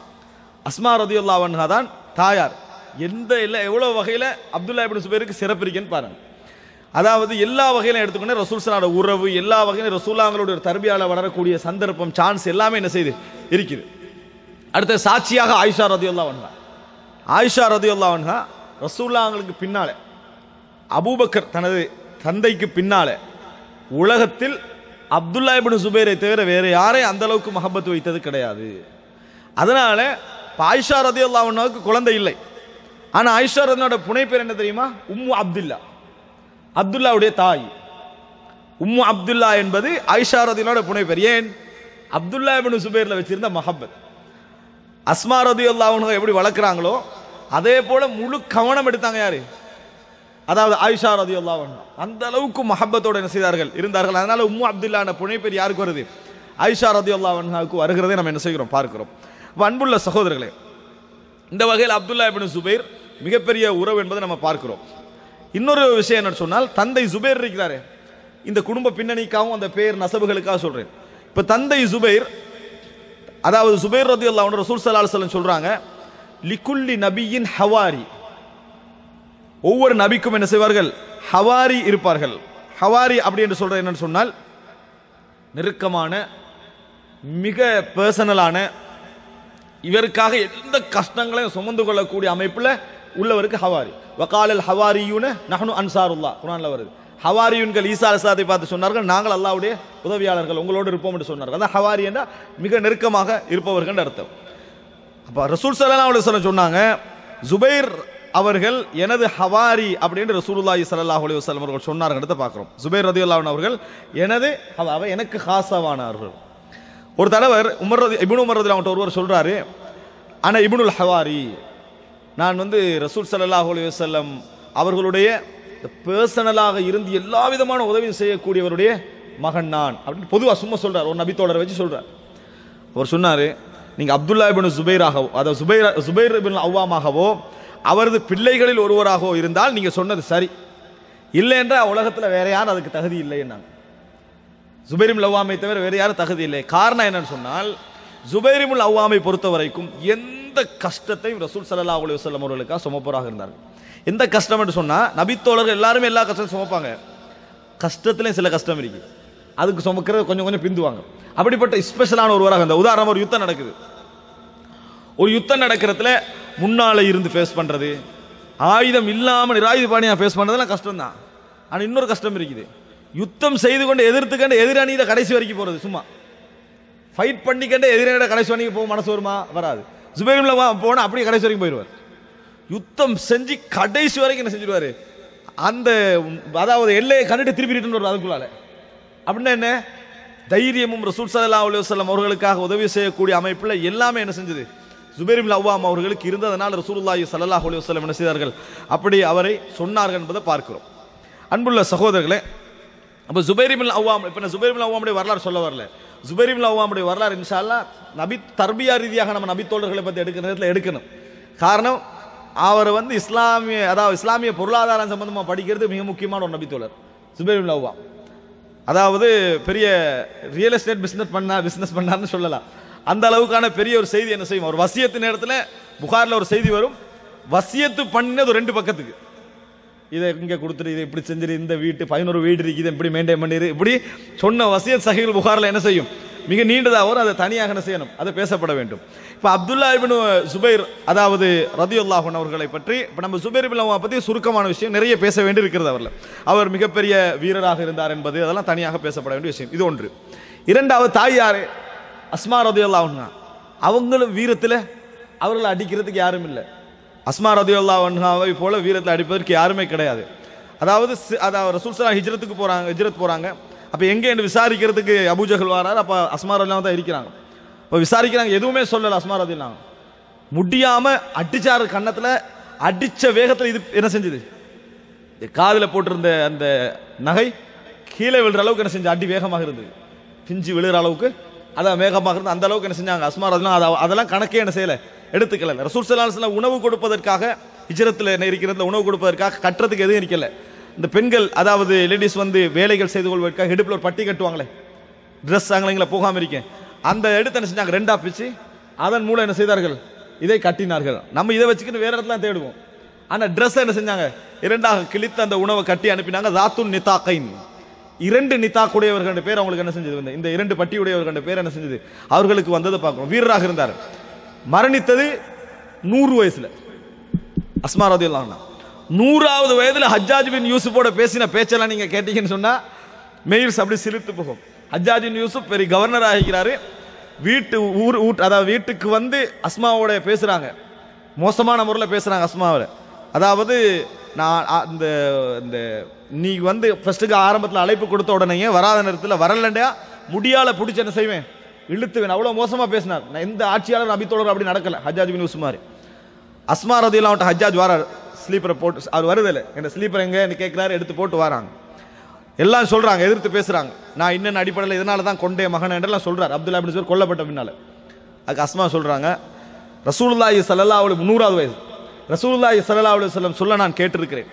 அஸ்மா ரதியுல்லாவன்ஹா தான் தாயார் எந்த இல்லை எவ்வளோ வகையில் அப்துல்லா இப்னு சுபைருக்கு சிறப்பு இருக்குன்னு பாருங்க அதாவது எல்லா வகையிலும் எடுத்துக்கொண்டே ரசூல் சலாட உறவு எல்லா வகையிலும் ரசூலாங்களுடைய ஒரு தர்பியால வளரக்கூடிய சந்தர்ப்பம் சான்ஸ் எல்லாமே என்ன செய்யுது இருக்குது அடுத்த சாட்சியாக ஆயிஷா ரதியுல்லா வன்ஹா ஆயிஷா ரதியுல்லா வன்ஹா ரசூல்லாங்களுக்கு பின்னாலே அபூபக்கர் தனது தந்தைக்கு பின்னாலே உலகத்தில் அப்துல்லா இப்னு சுபைரை தவிர வேற யாரையும் அந்த அளவுக்கு மஹப்பத் வைத்தது கிடையாது அதனால இப்ப ஆயிஷா ரதி அல்லாவுக்கு குழந்தை இல்லை ஆனா ஆயிஷா ரதினோட புனை பேர் என்ன தெரியுமா உம்மு அப்துல்லா அப்துல்லாவுடைய தாய் உம்மு அப்துல்லா என்பது ஆயிஷா ரதினோட புனை பேர் ஏன் அப்துல்லா இப்னு சுபைர்ல வச்சிருந்த மஹப்பத் அஸ்மா ரதி அல்லாஹ் எப்படி வளர்க்குறாங்களோ அதே போல முழு கவனம் எடுத்தாங்க யாரு அதாவது ஆயிஷா ரதி அல்லாஹ் அந்த அளவுக்கு மஹப்பத்தோட என்ன செய்தார்கள் இருந்தார்கள் அதனால உம்மு அப்துல்லான புனை பேர் யாருக்கு வருது ஆயிஷா ரதி அல்லாஹ்வுக்கு வருகிறதை நம்ம என்ன செய்கிறோம் பார்க்கிறோம் அப்ப அன்புள்ள சகோதரர்களே இந்த வகையில் அப்துல்லா இப்னு சுபைர் மிகப்பெரிய உறவு என்பதை நம்ம பார்க்கிறோம் இன்னொரு விஷயம் என்னன்னு சொன்னால் தந்தை சுபைர் இருக்கிறாரே இந்த குடும்ப பின்னணிக்காகவும் அந்த பேர் நசபுகளுக்காக சொல்றேன் இப்ப தந்தை சுபைர் அதாவது சுபைர் ரதி அல்லாஹ் ரசூல் சல்லா அலுவலம் சொல்றாங்க லிகுல்லி நபியின் ஹவாரி ஒவ்வொரு நபிக்கும் என்ன செய்வார்கள் ஹவாரி இருப்பார்கள் ஹவாரி அப்படி என்று சொல்றது என்னன்னு சொன்னால் நெருக்கமான மிக பர்சனலான இவருக்காக எந்த கஷ்டங்களையும் சுமந்து கொள்ளக்கூடிய அமைப்புல உள்ளவருக்கு ஹவாரி வகாலல் ஹவாரியூன நஹனு அன்சாருல்லா குரான்ல வருது ஹவாரியுன்கள் ஈசா அலிசாத்தை பார்த்து சொன்னார்கள் நாங்கள் அல்லாவுடைய உதவியாளர்கள் உங்களோடு இருப்போம் என்று சொன்னார்கள் அதான் ஹவாரி என்ற மிக நெருக்கமாக இருப்பவர்கள் அர்த்தம் அப்ப ரசூல் சல்லா அலுவலம் சொன்னாங்க ஜுபைர் அவர்கள் எனது ஹவாரி அப்படின்னு ரசூலுல்லாஹி ஸல்லல்லாஹு அலைஹி வஸல்லம் அவர்கள் சொன்னார்ன்றத பார்க்கிறோம் ஜுபைர் ரதியல்லாஹு அவர்கள் எனது அவ அவ எனக்கு ஹாசவானார்கள் ஒரு தலைவர் உமர் ரதி இப்னு உமர் ரதியல்லாஹு ஒருவர் சொல்றாரு ஆனா இப்னுல் ஹவாரி நான் வந்து ரசூல் ஸல்லல்லாஹு அலைஹி வஸல்லம் அவர்களுடைய பர்சனலாக இருந்து எல்லா விதமான உதவியும் செய்யக்கூடியவருடைய மகன் நான் அப்படின்னு பொதுவா சும்மா சொல்றார் ஒரு நபித்தோழரை வச்சு சொல்றார் அவர் சொன்னாரு நீங்க அப்துல்லா இபின் சுபைராகவோ அதாவது சுபைர் சுபைர் இபின் அவ்வாமாகவோ அவரது பிள்ளைகளில் ஒருவராகவோ இருந்தால் நீங்க சொன்னது சரி இல்லை என்றால் உலகத்தில் வேற யாரும் அதுக்கு தகுதி இல்லை என்னாங்க ஜுபைரிமுல் அவ்வாமை தவிர வேற யாரும் தகுதி இல்லை காரணம் என்னன்னு சொன்னால் ஜுபைரிமுல் அவ்வாமை பொறுத்த வரைக்கும் எந்த கஷ்டத்தையும் ரசூல் ஸல்லல்லாஹு அலைஹி வஸல்லம் அவர்களுக்காக சுமப்போராக இருந்தார்கள் எந்த கஷ்டம் என்று சொன்னா நபித்தோழர்கள் எல்லாருமே எல்லா கஷ்டத்தையும் சுமப்பாங்க கஷ்டத்துலையும் சில கஷ்டம் இருக்கு அதுக்கு சுமக்கிறது கொஞ்சம் கொஞ்சம் பிந்துவாங்க அப்படிப்பட்ட ஸ்பெஷலான ஒருவராக இந்த உதாரணம் ஒரு யுத்தம் நடக்குது ஒரு யுத்தம் நடக்கிறதுல முன்னால இருந்து ஃபேஸ் பண்றது ஆயுதம் இல்லாம நிராயுதபாணியா ஃபேஸ் பண்றதெல்லாம் கஷ்டம் தான் ஆனா இன்னொரு கஷ்டம் இருக்குது யுத்தம் செய்து கொண்டு எதிர்த்துக்கண்டு எதிரணியில கடைசி வரைக்கும் போறது சும்மா ஃபைட் பண்ணிக்கண்டு எதிரணியில கடைசி வரைக்கும் போக மனசு வருமா வராது ஜுபைர்ல போனா அப்படியே கடைசி வரைக்கும் போயிடுவார் யுத்தம் செஞ்சு கடைசி வரைக்கும் என்ன செஞ்சிருவாரு அந்த அதாவது எல்லையை கண்டுட்டு திருப்பி ரிட்டர்ன் வருவார் அதுக்குள்ளால அப்படின்னா என்ன தைரியமும் ரசூல் சல்லா அலி வல்லம் அவர்களுக்காக உதவி செய்யக்கூடிய அமைப்புல எல்லாமே என்ன செஞ்சது ஜுபைர் இப்னு அவ்வாம் அவர்களுக்கு இருந்ததனால் ரசூலுல்லாஹி ஸல்லல்லாஹு அலைஹி வஸல்லம் என்ன செய்தார்கள் அப்படி அவரை சொன்னார்கள் என்பதை பார்க்கிறோம் அன்புள்ள சகோதரர்களே அப்போ ஜுபைர் இப்னு அவ்வாம் இப்போ நான் ஜுபைர் இப்னு அவ்வாமுடைய வரலாறு சொல்ல வரல ஜுபைர் இப்னு அவ்வாமுடைய வரலாறு இன்ஷா அல்லாஹ் நபி தர்பியா ரீதியாக நம்ம நபி தோழர்களை பற்றி எடுக்கிற நேரத்தில் எடுக்கணும் காரணம் அவர் வந்து இஸ்லாமிய அதாவது இஸ்லாமிய பொருளாதாரம் சம்பந்தமா படிக்கிறது மிக முக்கியமான ஒரு நபித்தோழர் ஜுபைர் இப்னு அவ்வாம் அதாவது பெரிய ரியல் எஸ்டேட் பிஸ்னஸ் பண்ணா பிஸ்னஸ் பண்ணார்னு சொல்லலாம் அந்த அளவுக்கான பெரிய ஒரு செய்தி என்ன செய்யும் ஒரு வசியத்து நேரத்தில் புகாரில் ஒரு செய்தி வரும் வசியத்து பண்ணது ஒரு ரெண்டு பக்கத்துக்கு இதை இங்கே கொடுத்துட்டு இதை இப்படி செஞ்சிரு இந்த வீட்டு பதினோரு வீடு இருக்குது இதை இப்படி மெயின்டைன் பண்ணிரு இப்படி சொன்ன வசியத் சஹிகள் புகாரில் என்ன செய்யும் மிக நீண்டதாக வரும் அதை தனியாக என்ன செய்யணும் அதை பேசப்பட வேண்டும் இப்போ அப்துல்லா இபின் சுபைர் அதாவது ரதியுல்லாஹன் அவர்களை பற்றி இப்போ நம்ம சுபைர் இபின் அவ்வாமை பற்றி சுருக்கமான விஷயம் நிறைய பேச வேண்டி இருக்கிறது அவரில் அவர் மிகப்பெரிய வீரராக இருந்தார் என்பது அதெல்லாம் தனியாக பேசப்பட வேண்டிய விஷயம் இது ஒன்று இரண்டாவது தாய் யாரு அஸ்மா ரதியுல்லாஹா அவங்களும் வீரத்தில் அவர்களை அடிக்கிறதுக்கு யாரும் இல்லை அஸ்மா ரதியுல்லா வன்ஹாவை போல வீரத்தில் அடிப்பதற்கு யாருமே கிடையாது அதாவது சி- அதாவது ரசூல் சலா ஹிஜ்ரத்துக்கு போறாங்க ஹிஜ்ரத் போறாங்க அப்ப எங்க என்று விசாரிக்கிறதுக்கு அபூஜஹல் வராரு அப்ப அஸ்மா ரதிலாம் தான் இருக்கிறாங்க அப்ப விசாரிக்கிறாங்க எதுவுமே சொல்லல அஸ்மா ரதிலாம் முடியாம அடிச்சாரு கன்னத்துல அடிச்ச வேகத்துல இது என்ன செஞ்சது இந்த காதுல போட்டிருந்த அந்த நகை கீழே விழுற அளவுக்கு என்ன செஞ்ச அடி வேகமாக இருந்தது பிஞ்சு விழுற அளவுக்கு அதான் வேகமாக இருந்து அந்த அளவுக்கு என்ன செஞ்சாங்க அஸ்மா ரதிலாம் அதை அதெல்லாம் கணக்கே என்ன செய்யல எடுத்துக்கல ரசூல் ஸல்லல்லாஹு அலைஹி வஸல்லம் உணவு கொடுப்பதற்காக ஹிஜ்ரத்தில் என்ன இருக்கிறதுல உணவு கொடுப்பதற்காக கட்டுறதுக்கு எதுவும் இருக்கல இந்த பெண்கள் அதாவது லேடிஸ் வந்து வேலைகள் செய்து கொள்வதற்காக இடுப்பில் ஒரு பட்டி கட்டுவாங்களே ட்ரெஸ் ஆங்கலைங்களா போகாம இருக்கேன் அந்த எடுத்து என்ன செஞ்சாங்க ரெண்டா பிச்சு அதன் மூலம் என்ன செய்தார்கள் இதை கட்டினார்கள் நம்ம இதை வச்சுக்கிட்டு வேற இடத்துல தேடுவோம் ஆனா ட்ரெஸ் என்ன செஞ்சாங்க இரண்டாக கிழித்து அந்த உணவை கட்டி அனுப்பினாங்க தாத்துன் நிதாக்கைன் இரண்டு நித்தாக்குடையவர்கள் பேர் அவங்களுக்கு என்ன செஞ்சது வந்து இந்த இரண்டு பட்டியுடையவர்கள் பேர் என்ன செஞ்சது அவர்களுக்கு வந்ததை பார்க்கிறோம் வீரராக இருந்தார் மரணித்தது நூறு வயசுல அஸ்மா ரதியுல்லாஹ் நூறாவது வயதுல ஹஜ்ஜாஜ் பின் யூசுஃபோட பேசின பேச்செல்லாம் நீங்க கேட்டீங்கன்னு சொன்னா மெயில்ஸ் அப்படி சிலிர்த்து போகும் ஹஜ்ஜாஜின் யூசுப் பெரிய கவர்னர் ஆகிக்கிறாரு வீட்டு ஊர் ஊட் அதாவது வீட்டுக்கு வந்து அஸ்மாவோட பேசுறாங்க மோசமான முறையில் பேசுறாங்க அஸ்மாவில் அதாவது நான் அ- இந்த இந்த நீ வந்து ஃபர்ஸ்ட்டுக்கு ஆரம்பத்தில் அழைப்பு கொடுத்த உடனேயே வராத நேரத்தில் வரலண்டா முடியால பிடிச்சி என்ன செய்வேன் இழுத்துவேன் அவ்வளோ மோசமாக பேசினார் நான் எந்த ஆட்சியாளர் அபித்தோழர் அப்படி நடக்கல ஹஜ்ஜாஜ் பின் யூசுப் மாதிரி அஸ்மா ரதியெல்லாம் அவன்கிட்ட ஹஜ்ஜாஜ் வரார் ஸ்லீப்பரை போட்டு அவர் வருதில்ல என்ன ஸ்லீப்பர் எங்கன்னு கேட்குறாரு எடுத்து போட்டு வராங்க எல்லாம் சொல்றாங்க எதிர்த்து பேசுறாங்க நான் இன்னும் அடிப்படையில் இதனால தான் கொண்டே மகன் என்றெல்லாம் சொல்றாரு அப்துல்லா பின் சொல்லி கொல்லப்பட்ட பின்னால அதுக்கு அஸ்மா சொல்றாங்க ரசூலுல்லாஹி ஸல்லல்லாஹு அலைஹி முந்நூறாவது வயசு ரசூலுல்லாஹி ஸல்லல்லாஹு அலைஹி வஸல்லம் சொல்ல நான் கேட்டிருக்கிறேன்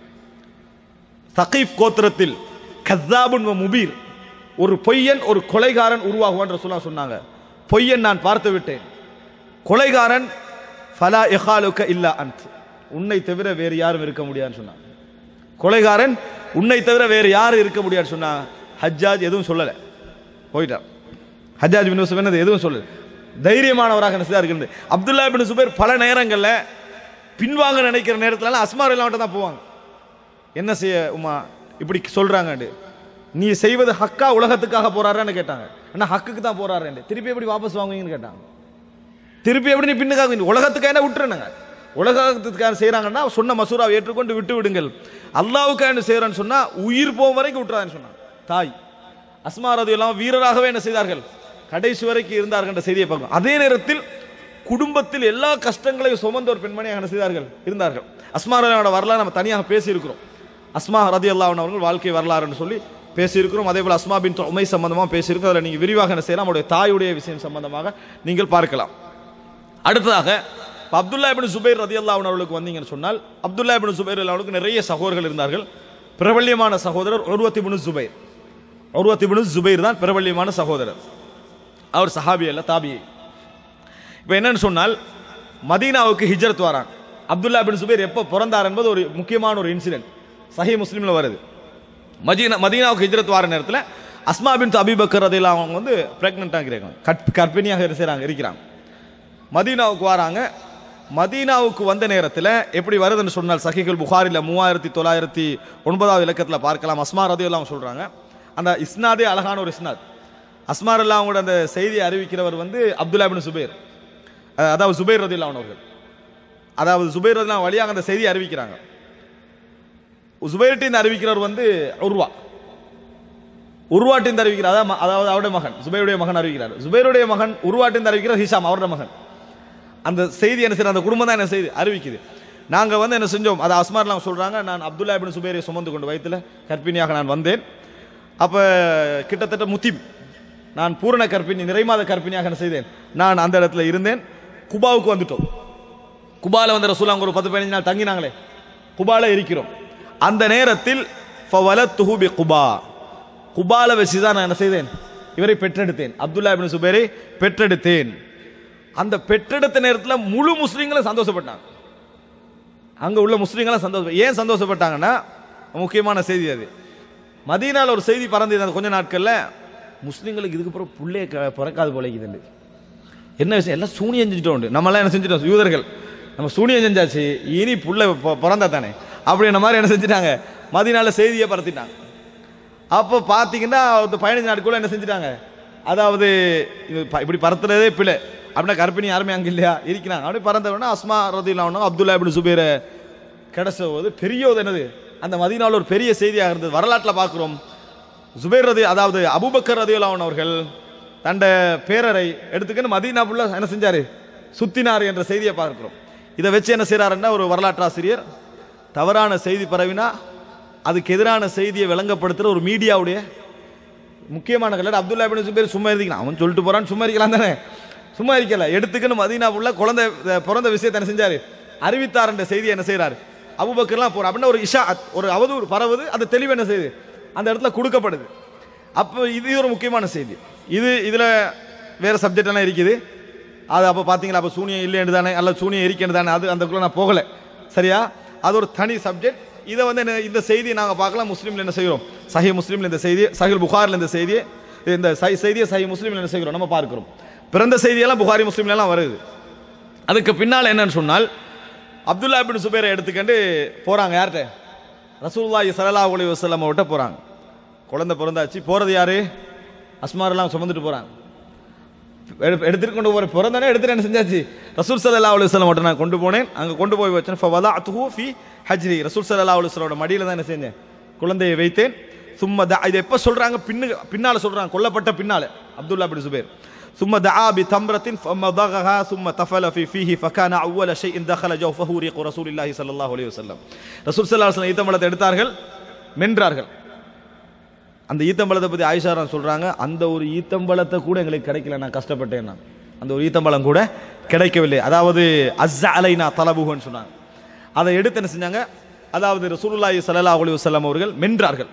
தகீஃப் கோத்திரத்தில் கத்தாபுன் வ முபீர் ஒரு பொய்யன் ஒரு கொலைகாரன் உருவாகுவான் ரசூலுல்லாஹ் சொன்னாங்க பொய்யன் நான் பார்த்து விட்டேன் கொலைகாரன் ஃபலா இஹாலுக்க இல்லா அன்த் உன்னை தவிர வேறு யாரும் இருக்க முடியாதுன்னு சொன்னாங்க கொலைகாரன் உன்னை தவிர வேறு யாரும் இருக்க முடியாதுன்னு சொன்னா ஹஜ்ஜாஜ் எதுவும் சொல்லலை போயிட்டார் ஹஜ்ஜாஜ் பின் யூசுப் என்னது எதுவும் சொல்லல தைரியமானவராக என்ன செய்தார் இருக்கிறது அப்துல்லா பின் சுபைர் பல நேரங்கள்ல பின்வாங்க நினைக்கிற நேரத்துல அஸ்மார் இல்லாமட்ட தான் போவாங்க என்ன செய்ய உமா இப்படி சொல்றாங்க நீ செய்வது ஹக்கா உலகத்துக்காக போறாரான்னு கேட்டாங்க அண்ணா ஹக்குக்கு தான் போறாரு திருப்பி எப்படி வாபஸ் வாங்குவீங்கன்னு கேட்டாங்க திருப்பி எப்படி நீ பின்னுக்காக நீ உலகத்துக்காக என்ன விட்டுருனுங்க உலகத்துக்காக செய்றாங்கன்னா சொன்ன மசூராவை ஏற்றுக்கொண்டு விட்டு விடுங்கள் அல்லாவுக்காக என்ன செய்யறேன்னு சொன்னா உயிர் போகும் வரைக்கும் விட்டுறான்னு சொன்னாங்க தாய் அஸ்மா ரதியெல்லாம் வீரராகவே என்ன செய்தார்கள் கடைசி வரைக்கும் இருந்தார்கள் என்ற செய்தியை பார்க்கும் அதே நேரத்தில் குடும்பத்தில் எல்லா கஷ்டங்களையும் சுமந்த ஒரு பெண்மணியாக என்ன செய்தார்கள் இருந்தார்கள் அஸ்மா ரதியோட வரலாறு நம்ம தனியாக பேசியிருக்கிறோம் அஸ்மா ரதி அவர்கள் வாழ்க்கை வரலாறுன்னு சொல்லி பேசியிருக்கிறோம் அதே போல அஸ்மா பின் உமை சம்பந்தமாக பேசியிருக்கோம் அதில் நீங்கள் விரிவாக என்ன செய்யலாம் அவருடைய தாயுடைய விஷயம் சம்பந்தமாக நீங்கள் பார்க்கலாம் அடுத்ததாக இப்ப அப்துல்லா இபின் சுபைர் ரதி அவர்களுக்கு வந்தீங்கன்னு சொன்னால் அப்துல்லா இபின் சுபைர் அவர்களுக்கு நிறைய சகோதரர்கள் இருந்தார்கள் பிரபல்யமான சகோதரர் Urwa ibn Zubair Urwa ibn Zubair தான் பிரபல்யமான சகோதரர் அவர் சஹாபி அல்ல தாபியை இப்போ என்னன்னு சொன்னால் மதீனாவுக்கு ஹிஜ்ரத் வராங்க அப்துல்லா பின் சுபைர் எப்போ பிறந்தார் என்பது ஒரு முக்கியமான ஒரு இன்சிடென்ட் சஹி முஸ்லீமில் வருது மதீனா மதீனாவுக்கு ஹிஜ்ரத் வர நேரத்தில் அஸ்மா பின் அபிபக்கர் அதில் அவங்க வந்து ப்ரெக்னெண்ட்டாக இருக்கிறாங்க கற் கர்ப்பிணியாக இருக்கிறாங்க இருக்கிறாங்க மதீனாவுக்கு வராங்க மதீனாவுக்கு வந்த நேரத்தில் எப்படி வருதுன்னு சொன்னால் சஹிகுல் புகாரில் மூவாயிரத்தி தொள்ளாயிரத்தி ஒன்பதாவது இலக்கத்தில் பார்க்கலாம் அஸ்மா ரதியெல்லாம் சொல்கிறாங்க அந்த இஸ்னாதே அழகான ஒரு இஸ்னாத் அஸ்மார் அவங்களோட அந்த செய்தியை அறிவிக்கிறவர் வந்து அப்துல்லா பின் சுபைர் அஹ் அதாவது சுபைர் ரதில்லா அவர்கள் அதாவது சுபைர் ரதில்லா வழியாக அந்த செய்தியை அறிவிக்கிறாங்க சுபைர்ட்டின் அறிவிக்கிறவர் வந்து உருவா உருவாட்டின் அறிவிக்கிறார் அதான் ம- அதாவது அவருடைய மகன் சுபைருடைய மகன் அறிவிக்கிறார் சுபைருடைய மகன் உருவாட்டின் அறிவிக்கிறார் ஹிஷாம் அவருடைய மகன் அந்த செய்தி என்ன செய்யுது அந்த குடும்பம் தான் என்ன செய்து அறிவிக்குது நாங்கள் வந்து என்ன செஞ்சோம் அது அஸ்மார்லாம் சொல்கிறாங்க நான் அப்துல்லா இபின் சுபைரை சுமந்து கொண்டு வயித்துல கர்ப்பிணியாக நான் வந்தேன் அப்போ கிட்டத்தட்ட முத்திம் நான் பூரண கர்ப்பிணி நிறைமாத கர்ப்பிணியாக என்ன செய்தேன் நான் அந்த இடத்துல இருந்தேன் குபாவுக்கு வந்துட்டோம் குபால வந்து ரசூல் அங்க ஒரு பத்து பதினஞ்சு நாள் தங்கினாங்களே குபால இருக்கிறோம் அந்த நேரத்தில் ஃபவலத்துஹு பி குபா குபால வச்சு தான் நான் என்ன செய்தேன் இவரை பெற்றெடுத்தேன் அப்துல்லா இப்னு சுபைரை பெற்றெடுத்தேன் அந்த பெற்றெடுத்த நேரத்தில் முழு முஸ்லீம்களும் சந்தோஷப்பட்டாங்க அங்க உள்ள முஸ்லீம்களும் சந்தோஷம் ஏன் சந்தோஷப்பட்டாங்கன்னா முக்கியமான செய்தி அது மதீனால ஒரு செய்தி பறந்தது அந்த கொஞ்ச நாட்கள்ல முஸ்லீம்களுக்கு இதுக்கு அப்புறம் புள்ளைய க- பிறக்காது போலைக்குதுண்டு என்ன விஷயம் எல்லாம் சூனியம் செஞ்சுட்டோம் நம்மளாம் என்ன செஞ்சுட்டோம் யூதர்கள் நம்ம சூனியம் செஞ்சாச்சு இனி புள்ள பொ- பிறந்தா தானே அப்படின்ற மாதிரி என்ன செஞ்சுட்டாங்க மதினால செய்தியை பரத்திட்டாங்க அப்போ பார்த்தீங்கன்னா ஒரு பதினஞ்சு நாட்குள்ள என்ன செஞ்சுட்டாங்க அதாவது இது ப- இப்படி பறத்துறதே பிள்ளை அப்படின்னா கர்ப்பிணி யாருமே அங்கே இல்லையா இருக்கிறாங்க அப்படி பறந்தவொடனே அஸ்மா ரதில்லாவும் அப்துல்லா இப்படி சுபேரை கிடைச்ச போது பெரிய ஒரு என்னது அந்த மதீனாவில் ஒரு பெரிய செய்தியாக இருந்தது வரலாற்றில் பார்க்குறோம் சுபைர் ரதி அதாவது அபூபக்கர் ரதியுல்லாவன் அவர்கள் தண்ட பேரரை எடுத்துக்கின்னு மதீனா ஃபுல்லா என்ன செஞ்சாரு சுத்தினார் என்ற செய்தியை பார்க்கிறோம் இதை வச்சு என்ன செய்றாருன்னா ஒரு வரலாற்றாசிரியர் தவறான செய்தி பரவினா அதுக்கு எதிரான செய்தியை விளங்கப்படுத்துகிற ஒரு மீடியாவுடைய முக்கியமான கலர் அப்துல்லா பின் சுபேர் சும்மா இருக்கலாம் அவன் சொல்லிட்டு போறான் சும்மா இருக்கலாம் தானே சும்மா இருக்கல எடுத்துக்கின்னு மதீனா உள்ள குழந்தை அஹ், பிறந்த விஷயத்தை என்ன செஞ்சாரு அறிவித்தார் என்ற செய்தி என்ன செய்றாரு அபுபக்கர்லாம் போற அப்படின்னா ஒரு இஷா ஒரு அவதூறு பரவுது அது தெளிவு என்ன செய்யுது அந்த இடத்துல கொடுக்கப்படுது அப்போ இது ஒரு முக்கியமான செய்தி இது இதுல வேற சப்ஜெக்ட் எல்லாம் இருக்குது அது அப்போ பார்த்தீங்களா அப்போ சூனியம் இல்லைன்னு தானே அல்ல சூனியம் இருக்கேன்னு தானே அது அந்த நான் போகல சரியா அது ஒரு தனி சப்ஜெக்ட் இதை வந்து என்ன- இந்த செய்தியை நாங்கள் பார்க்கலாம் முஸ்லீம்ல என்ன செய்கிறோம் சஹி முஸ்லீம்ல இந்த செய்தி சஹில் புகாரில் இந்த செய்தியை இந்த சை- செய்தியை சஹி முஸ்லீம்ல என்ன செய்கிறோம் நம்ம பார்க்கிறோம் பிறந்த செய்தியெல்லாம் புகாரி முஸ்லீம்ல எல்லாம் வருது அதுக்கு பின்னால் என்னன்னு சொன்னால் அப்துல்லா பின் சுபேரை எடுத்துக்கண்டு போறாங்க யார்கிட்ட ரசூலுல்லாஹி ஸல்லல்லாஹு அலைஹி வஸல்லம் அவர்கிட்ட போறாங்க குழந்தை பிறந்தாச்சு போறது யாரு அஸ்மாரெல்லாம் சுமந்துட்டு போறாங்க எடு- எடுத்துட்டு கொண்டு போற பிறந்தானே எடுத்துட்டு என்ன செஞ்சாச்சு ரசூல் ஸல்லல்லாஹு அலைஹி வஸல்லம் மட்டும் நான் கொண்டு போனேன் அங்க கொண்டு போய் வச்சேன் ஃபவதஅத்துஹு ஃபி ஹஜ்ரி ரசூல் ஸல்லல்லாஹு அலைஹி வஸல்லமோட மடியில தான் என்ன செஞ்சேன் குழந்தையை வைத்தேன் சும்மா தா இது எப்ப சொல்றாங்க பின்னு பின்னால சொல்றாங்க கொல்லப்பட்ட பின்னால அப்துல்லா பின் சுபைர் ثم دعا بتمرة فمضغها ثم تفل في فيه فكان أول شيء دخل جوفه ريق رسول الله صلى الله عليه وسلم ரசூல் ஸல்லல்லாஹு அலைஹி வஸல்லம் ஈத்தம்பழத்தை எடுத்தார்கள் மென்றார்கள் அந்த ஈத்தம்பழத்தை பத்தி ஆயிஷாரன் சொல்றாங்க அந்த ஒரு ஈத்தம்பழத்தை கூட எங்களுக்கு கிடைக்கல நான் கஷ்டப்பட்டேன் நான் அந்த ஒரு ஈத்தம்பழம் கூட கிடைக்கவில்லை அதாவது அஸ்ஸ அலைனா தலபுகன்னு சொன்னாங்க அதை எடுத்து என்ன செஞ்சாங்க அதாவது ரசூலுல்லாஹி ஸல்லல்லாஹு அலைஹி வஸல்லம் அவர்கள் மென்றார்கள்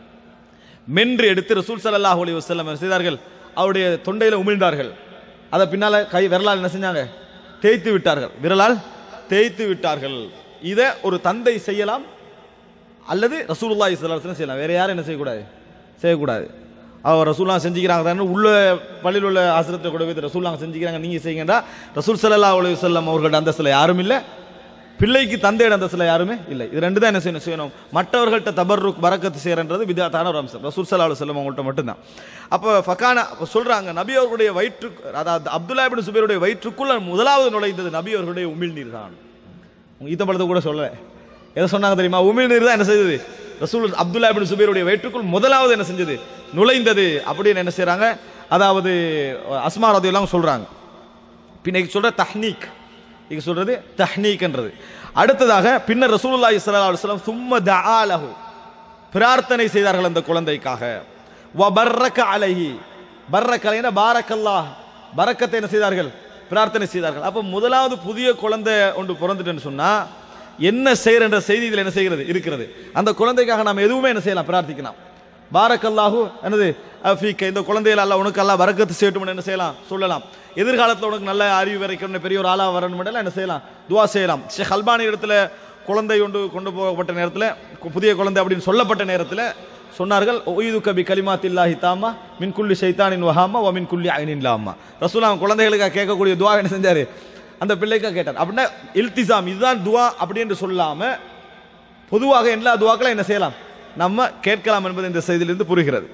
மென்று எடுத்து ரசூல் ஸல்லல்லாஹு அலைஹி வஸல்லம் என்ன செய்தார்கள் அவருடைய தொண்டையில உமிழ்ந்தார்கள் அதை பின்னால கை விரலால் என்ன செஞ்சாங்க தேய்த்து விட்டார்கள் விரலால் தேய்த்து விட்டார்கள் இதை ஒரு தந்தை செய்யலாம் அல்லது ரசூலுல்லாஹி ஸல்லல்லாஹு அலைஹி வஸல்லம் செய்யலாம் வேற யாரும் என்ன செய்யக்கூடாது செய்யக்கூடாது அவர் ரசூல்லா செஞ்சுக்கிறாங்க தானே உள்ள பள்ளியில் உள்ள ஆசிரத்தை கூட போய் ரசூல்லாங்க செஞ்சுக்கிறாங்க நீங்க செய்யுங்கடா ரசூல் ஸல்லல்லாஹு அலைஹி வஸல்லம் அவர்களோட அந்தஸ்துல யாரும் இல்லை பிள்ளைக்கு தந்தையோட அந்தஸ்துல யாருமே இல்லை இது ரெண்டு தான் என்ன செய்யணும் செய்யணும் மற்றவர்கள்ட்ட தபர்ருக் பரக்கத்து செய்யறன்றது விதாத்தான ஒரு அம்சம் ரசூல் ஸல்லல்லாஹு அலைஹி வஸல்லம் அவங்கள்ட்ட மட்டும்தான் அப்போ ஃபக்கான அப்ப சொல்றாங்க நபி அவர்களுடைய வயிற்று அதாவது அப்துல்லா இப்னு சுபைருடைய வயிற்றுக்குள்ள முதலாவது நுழைந்தது நபி அவர்களுடைய உமிழ்நீர் தான் உங்க ஈத்தப்பழத்தை கூட சொல்ல எதை சொன்னாங்க தெரியுமா உமிழ்நீர் தான் என்ன செய்தது ரசூல் அப்துல்லா இப்னு சுபைருடைய வயிற்றுக்குள் முதலாவது என்ன செஞ்சது நுழைந்தது அப்படின்னு என்ன செய்றாங்க அதாவது அஸ்மா ரதியெல்லாம் சொல்றாங்க பின்னைக்கு சொல்ற தஹ்னீக் இங்க சொல்றது தஹ்னீக்ன்றது அடுத்ததாக பின்னர் ரசூலுல்லாஹி ஸல்லல்லாஹு அலைஹி வஸல்லம் சும்ம தஆலஹு பிரார்த்தனை செய்தார்கள் அந்த குழந்தைக்காக வ பர்ரக அலைஹி பர்ரக அலைனா பாரக்கல்லாஹ் பரக்கத்தை என்ன செய்தார்கள் பிரார்த்தனை செய்தார்கள் அப்ப முதலாவது புதிய குழந்தை ஒன்று பிறந்துட்டுன்னு சொன்னா என்ன செய்யற செய்தி இதில் என்ன செய்கிறது இருக்கிறது அந்த குழந்தைக்காக நாம் எதுவுமே என்ன செய்யலாம் பிரார்த்திக்கலாம் பாரக்கல்லாஹு என்னது ஃபீக்க இந்த குழந்தைகள் அல்ல உனக்கு அல்ல வரக்கத்து செய்யட்டும் என்ன செய்யலாம் சொல்லலாம் எதிர்காலத்தில் உனக்கு நல்ல அறிவு வரைக்கும் பெரிய ஒரு ஆளா வரணும் என்ன செய்யலாம் துவா செய்யலாம் ஷேக் அல்பானி இடத்துல குழந்தை கொண்டு கொண்டு போகப்பட்ட நேரத்தில் புதிய குழந்தை அப்படின்னு சொல்லப்பட்ட நேரத்தில் சொன்னார்கள் ஒய்து கபி கலிமாத்தில்லாஹி தாமா மின் குல்லி ஷைத்தானின் வஹாமா வ மின் குல்லி ஐனின் லாமா ரசூல் அவன் குழந்தைகளுக்காக கேட்கக்கூடிய துவா என்ன செஞ்சாரு அந்த பிள்ளைக்காக கேட்டார் அப்படின்னா இல்திசாம் இதுதான் துவா அப்படின்னு சொல்லாம பொதுவாக எல்லா துவாக்களும் என்ன செய்யலாம் நம்ம கேட்கலாம் என்பது இந்த செய்தியிலிருந்து புரிகிறது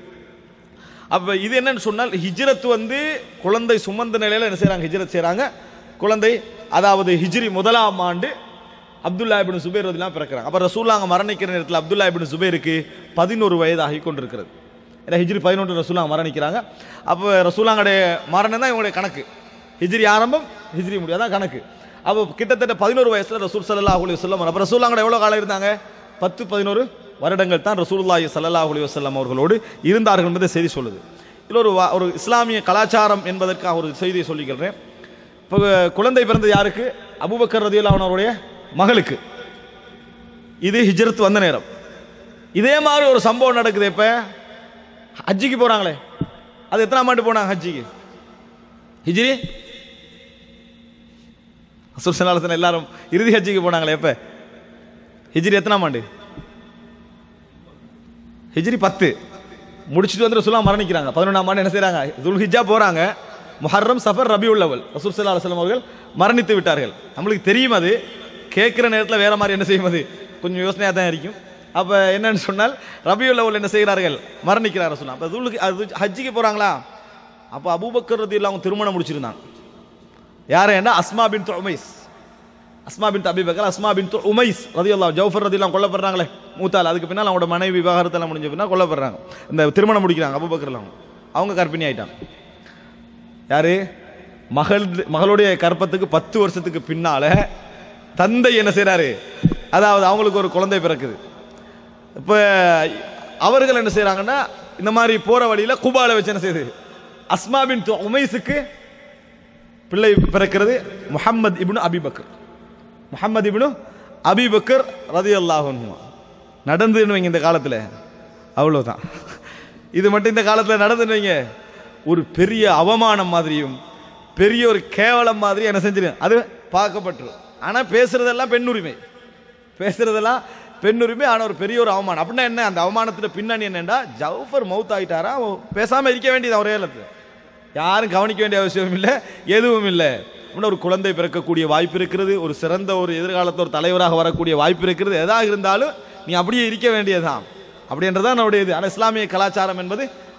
அப்ப இது என்னன்னு சொன்னால் ஹிஜ்ரத் வந்து குழந்தை சுமந்த நிலையில என்ன செய்றாங்க ஹிஜ்ரத் செய்றாங்க குழந்தை அதாவது ஹிஜ்ரி முதலாம் ஆண்டு அப்துல்லா இப்னு சுபைர் ரதிலாம் பிறக்கிறாங்க அப்ப ரசூலாங்க மரணிக்கிற நேரத்தில் அப்துல்லா இப்னு சுபைருக்கு பதினோரு வயது ஆகி கொண்டிருக்கிறது ஏன்னா ஹிஜ்ரி பதினொன்று ரசூலாங்க மரணிக்கிறாங்க அப்போ ரசூலாங்களுடைய மரணம் தான் இவங்களுடைய கணக்கு ஹிஜ்ரி ஆரம்பம் ஹிஜ்ரி முடியும் அதான் கணக்கு அப்போ கிட்டத்தட்ட பதினோரு வயசுல ரசூல் ஸல்லல்லாஹு அலைஹி வஸல்லம் அப்போ ரசூலாங்கட எவ்வளோ காலம் இருந்தாங்க பத்து பதினோரு வருடங்கள் தான் ரசூலுல்லாஹி ஸல்லல்லாஹு அலைஹி வஸல்லம் அவர்களோடு இருந்தார்கள் என்பதை செய்தி சொல்லுது இதில் ஒரு வா- ஒரு இஸ்லாமிய கலாச்சாரம் என்பதற்காக ஒரு செய்தியை சொல்லிக்கிறேன் இப்போ குழந்தை பிறந்தது யாருக்கு அபூபக்கர் ரதியுல்லாஹு அன்ஹு அவருடைய மகளுக்கு இது ஹிஜ்ரத் வந்த நேரம் இதே மாதிரி ஒரு சம்பவம் நடக்குது இப்ப ஹஜ்ஜிக்கு போறாங்களே அது எத்தனாம் ஆண்டு போனாங்க ஹஜ்ஜிக்கு ஹிஜ்ரி ரசூல் ஸல்லல்லாஹு அலைஹி வஸல்லம் எல்லாரும் இறுதி ஹஜ்ஜிக்கு போனாங்களே எப்ப ஹிஜ்ரி எத்தனாம் ஆண்டு ஹிஜ்ரி பத்து முடிச்சுட்டு வந்து ரசூலா மரணிக்கிறாங்க பதினொன்றாம் ஆண்டு என்ன செய்றாங்க துல்ஹிஜா போறாங்க முஹர்ரம் சஃபர் ரபியுல் அவல் ரசூல் ஸல்லல்லாஹு அலைஹி வஸல்லம் அவர்கள் மரணித்து விட்டார்கள் நம்மளுக்கு தெரியும் அது கேட்குற நேரத்தில் வேற மாதிரி என்ன செய்யும் அது கொஞ்சம் யோசனையாக தான் இருக்கும் அப்போ என்னன்னு சொன்னால் ரபியுல் அவல் என்ன செய்கிறார்கள் மரணிக்கிறார் ரசூலா அப்போ துல் அது ஹஜ்ஜிக்கு போறாங்களா அப்போ அபூபக்கர் ரதி அவங்க திருமணம் முடிச்சிருந்தாங்க யார் என்ன அஸ்மா பின் உமைஸ் அஸ்மா பின் அபிபக்கர் அஸ்மா பின் உமைஸ் ரதியல்லாஹு ஜௌஃபர் ரதியல்லாம் கொல்லப்படுறாங்களே மூத்தால் அதுக்கு பின்னால் அவங்களோட மனைவி விவாகரத்தெல்லாம் முடிஞ்ச பின்னால் கொல்லப்படுறாங்க இந்த திருமணம் முடிக்கிறாங்க அபுபக்கர்லாம் அவங்க கர்ப்பிணி ஆயிட்டாங்க யாரு மகள் மகளுடைய கற்பத்துக்கு பத்து வருஷத்துக்கு பின்னால தந்தை என்ன செய்றாரு அதாவது அவங்களுக்கு ஒரு குழந்தை பிறக்குது இப்போ அவர்கள் என்ன செய்றாங்கன்னா இந்த மாதிரி போற வழியில குபால வச்சு என்ன செய்யுது அஸ்மா பின் உமைஸுக்கு பிள்ளை பிறக்கிறது முஹம்மது இப்னு அபிபக்கர் முஹம்மது இப்னு அபிபக்கர் ரதியல்லாஹு அன்ஹு நடந்துன்னு வைங்க இந்த காலத்தில் அவ்வளவுதான் இது மட்டும் இந்த காலத்தில் நடந்துன்னு வைங்க ஒரு பெரிய அவமானம் மாதிரியும் பெரிய ஒரு கேவலம் மாதிரி என்ன செஞ்சிடும் அது பார்க்கப்பட்டுரும் ஆனால் பேசுறதெல்லாம் பெண் உரிமை பேசுறதெல்லாம் பெண் உரிமை ஆனால் ஒரு பெரிய ஒரு அவமானம் அப்படின்னா என்ன அந்த அவமானத்துல பின்னணி என்னன்னா ஜவுஃபர் மவுத் ஆயிட்டாரா அவன் பேசாம இருக்க வேண்டியது ஒரே இடத்துல யாரும் கவனிக்க வேண்டிய அவசியம் இல்லை எதுவும் இல்லை இன்னும் ஒரு குழந்தை பிறக்கக்கூடிய வாய்ப்பு இருக்கிறது ஒரு சிறந்த ஒரு எதிர்காலத்தில் ஒரு தலைவராக வரக்கூடிய வாய்ப்பு இருக்கிறது எதாக இருந்தாலும் நீ அப்படியே இருக்க வேண்டியதுதான் அப்படின்றதான் நம்முடைய இது ஆனால் இஸ்லாமிய கலாச்சாரம் என்பது